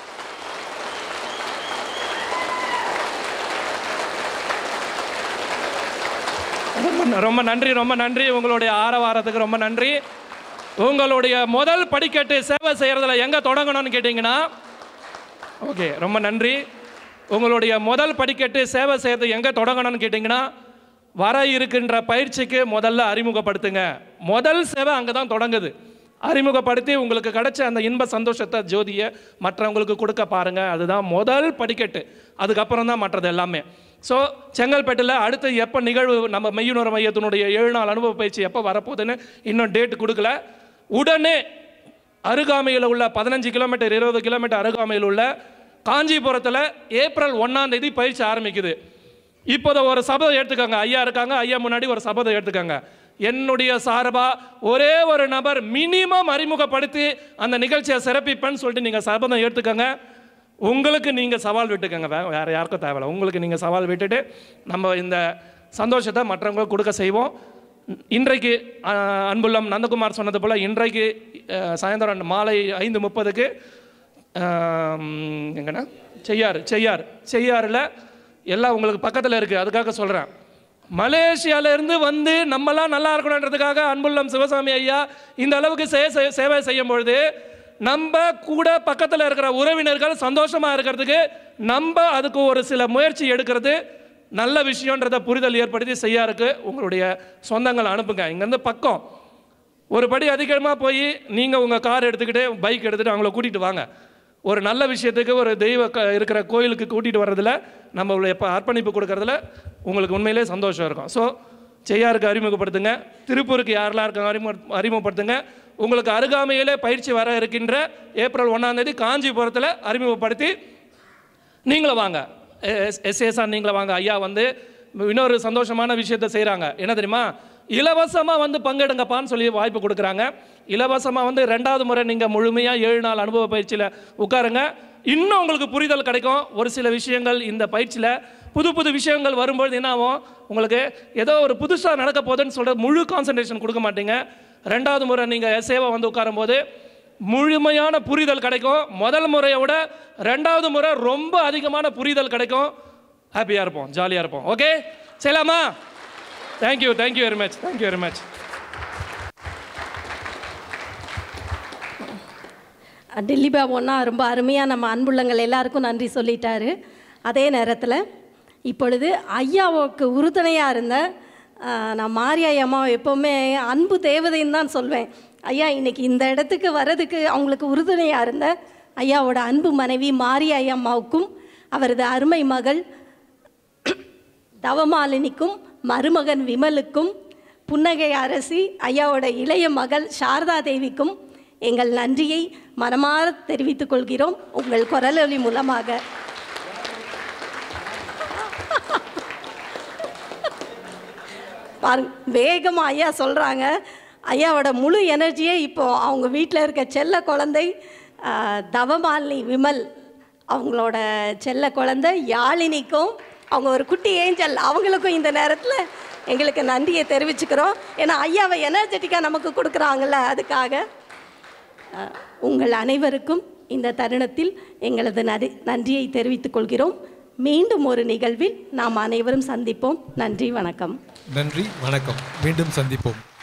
ரொம்ப ரொம்ப நன்றி ரொம்ப நன்றி உங்களுடைய ஆரவாரத்துக்கு ரொம்ப நன்றி உங்களுடைய முதல் படிக்கட்டு சேவை செய்கிறதுல எங்கே தொடங்கணும்னு கேட்டிங்கன்னா ஓகே ரொம்ப நன்றி உங்களுடைய முதல் படிக்கட்டு சேவை செய்கிறது எங்கே தொடங்கணும்னு கேட்டிங்கன்னா வர இருக்கின்ற பயிற்சிக்கு முதல்ல அறிமுகப்படுத்துங்க முதல் சேவை அங்கே தான் தொடங்குது அறிமுகப்படுத்தி உங்களுக்கு கிடைச்ச அந்த இன்ப சந்தோஷத்தை ஜோதியை மற்றவங்களுக்கு கொடுக்க பாருங்க அதுதான் முதல் படிக்கட்டு அதுக்கப்புறம் தான் மற்றது எல்லாமே ஸோ செங்கல்பேட்டில் அடுத்து எப்போ நிகழ்வு நம்ம மெய்யுணர் மையத்தினுடைய ஏழு நாள் அனுபவ பயிற்சி எப்போ வரப்போகுதுன்னு இன்னும் டேட் கொடுக்கல உடனே அருகாமையில் உள்ள பதினஞ்சு கிலோமீட்டர் இருபது கிலோமீட்டர் அருகாமையில் உள்ள காஞ்சிபுரத்தில் ஏப்ரல் ஒன்றாம் தேதி பயிற்சி ஆரம்பிக்குது இப்போத ஒரு சபதம் எடுத்துக்கோங்க ஐயா இருக்காங்க ஐயா முன்னாடி ஒரு சபதம் எடுத்துக்கோங்க என்னுடைய சார்பா ஒரே ஒரு நபர் மினிமம் அறிமுகப்படுத்தி அந்த நிகழ்ச்சியை சிறப்பிப்பேன்னு சொல்லிட்டு நீங்கள் சபதம் எடுத்துக்கோங்க உங்களுக்கு நீங்கள் சவால் விட்டுக்கோங்க வே வேறு யாருக்கும் தேவையில்ல உங்களுக்கு நீங்கள் சவால் விட்டுட்டு நம்ம இந்த சந்தோஷத்தை மற்றவங்களுக்கு கொடுக்க செய்வோம் இன்றைக்கு அஹ், அன்புள்ளம் நந்தகுமார் சொன்னது போல் இன்றைக்கு அஹ், சாயந்தரம் மாலை ஐந்து முப்பதுக்கு எங்கன்னா செய்யாறு செய்யாறு செய்யாறில் எல்லாம் உங்களுக்கு பக்கத்தில் இருக்குது அதுக்காக சொல்கிறேன் மலேசியால இருந்து வந்து நம்மலாம் நல்லா இருக்கணுன்றதுக்காக அன்புள்ளம் சிவசாமி ஐயா இந்த அளவுக்கு சே- சே- சேவை செய்யும் பொழுது நம்ம கூட பக்கத்தில் இருக்கிற உறவினர்கள் சந்தோஷமாக இருக்கிறதுக்கு நம்ம அதுக்கு ஒரு சில முயற்சி எடுக்கிறது நல்ல விஷயன்றத புரிதல் ஏற்படுத்தி செய்யாருக்கு உங்களுடைய சொந்தங்களை அனுப்புங்க இங்கேருந்து பக்கம் ஒரு படி அதிகமாக போய் நீங்கள் உங்கள் கார் எடுத்துக்கிட்டு பைக் எடுத்துகிட்டு அவங்கள கூட்டிகிட்டு வாங்க ஒரு நல்ல விஷயத்துக்கு ஒரு தெய்வ க இருக்கிற கோயிலுக்கு கூட்டிகிட்டு வர்றதுல நம்மளுடைய இப்போ அர்ப்பணிப்பு கொடுக்கறதுல உங்களுக்கு உண்மையிலே சந்தோஷம் இருக்கும் ஸோ செய்யாருக்கு அறிமுகப்படுத்துங்க திருப்பூருக்கு யாரெல்லாம் இருக்காங்க அறிமுக அறிமுகப்படுத்துங்க உங்களுக்கு அருகாமையிலே பயிற்சி வர இருக்கின்ற ஏப்ரல் ஒன்றாம் தேதி காஞ்சிபுரத்தில் அறிமுகப்படுத்தி நீங்களும் வாங்க எஸ்ஏசார் நீங்களும் வாங்க ஐயா வந்து இன்னொரு சந்தோஷமான விஷயத்தை செய்கிறாங்க என்ன தெரியுமா இலவசமாக வந்து பங்கெடுங்கப்பான்னு சொல்லி வாய்ப்பு கொடுக்குறாங்க இலவசமாக வந்து ரெண்டாவது முறை நீங்கள் முழுமையாக ஏழு நாள் அனுபவ பயிற்சியில் உட்காருங்க இன்னும் உங்களுக்கு புரிதல் கிடைக்கும் ஒரு சில விஷயங்கள் இந்த பயிற்சியில் புது புது விஷயங்கள் வரும்பொழுது என்ன ஆகும் உங்களுக்கு ஏதோ ஒரு புதுசாக நடக்க போகுதுன்னு சொல்கிற முழு கான்சன்ட்ரேஷன் கொடுக்க மாட்டீங்க ரெண்டாவது முறை நீங்கள் சேவை வந்து உட்காரும்போது முழுமையான புரிதல் கிடைக்கும் முதல் முறையை விட ரெண்டாவது முறை ரொம்ப அதிகமான புரிதல் கிடைக்கும் ஹாப்பியாக இருப்போம் ஜாலியாக இருப்போம் ஓகே செய்யலாமா thank you thank you very much thank you very much Dilli பாபுன்னா ரொம்ப அருமையாக நம்ம அன்புள்ளங்கள் எல்லாருக்கும் நன்றி சொல்லிட்டாரு அதே நேரத்தில் இப்பொழுது ஐயாவுக்கு உறுதுணையாக இருந்த ஆஹ், நான் மாரியா அம்மாவை எப்போவுமே அன்பு தேவதைன்னு தான் சொல்வேன் ஐயா இன்னைக்கு இந்த இடத்துக்கு வர்றதுக்கு அவங்களுக்கு உறுதுணையாக இருந்த ஐயாவோட அன்பு மனைவி மாரியா அம்மாவுக்கும் அவரது அருமை மகள் தவமாலினிக்கும் மருமகன் விமலுக்கும் புன்னகை அரசி ஐயாவோட இளைய மகள் சாரதா தேவிக்கும் எங்கள் நன்றியை மனமாற தெரிவித்துக் கொள்கிறோம் உங்கள் குரலொலி மூலமாக பாருங்க வேகமாக ஐயா சொல்கிறாங்க ஐயாவோட முழு எனர்ஜியே இப்போ அவங்க வீட்டில் இருக்க செல்ல குழந்தை ஆஹ், தவமாலினி விமல் அவங்களோட செல்ல குழந்தை யாழினிக்கும் அவங்க ஒரு குட்டி ஏஞ்சல் அவங்களுக்கும் இந்த நேரத்தில் எங்களுக்கு நன்றியை தெரிவிச்சுக்கிறோம் ஏன்னா ஐயாவை எனர்ஜெட்டிக்காக நமக்கு கொடுக்குறாங்கல்ல அதுக்காக அஹ், உங்கள் அனைவருக்கும் இந்த தருணத்தில் எங்களது நரி நன்றியை தெரிவித்துக் கொள்கிறோம் மீண்டும் ஒரு நிகழ்வில் நாம் அனைவரும் சந்திப்போம் நன்றி வணக்கம் நன்றி வணக்கம் மீண்டும் சந்திப்போம்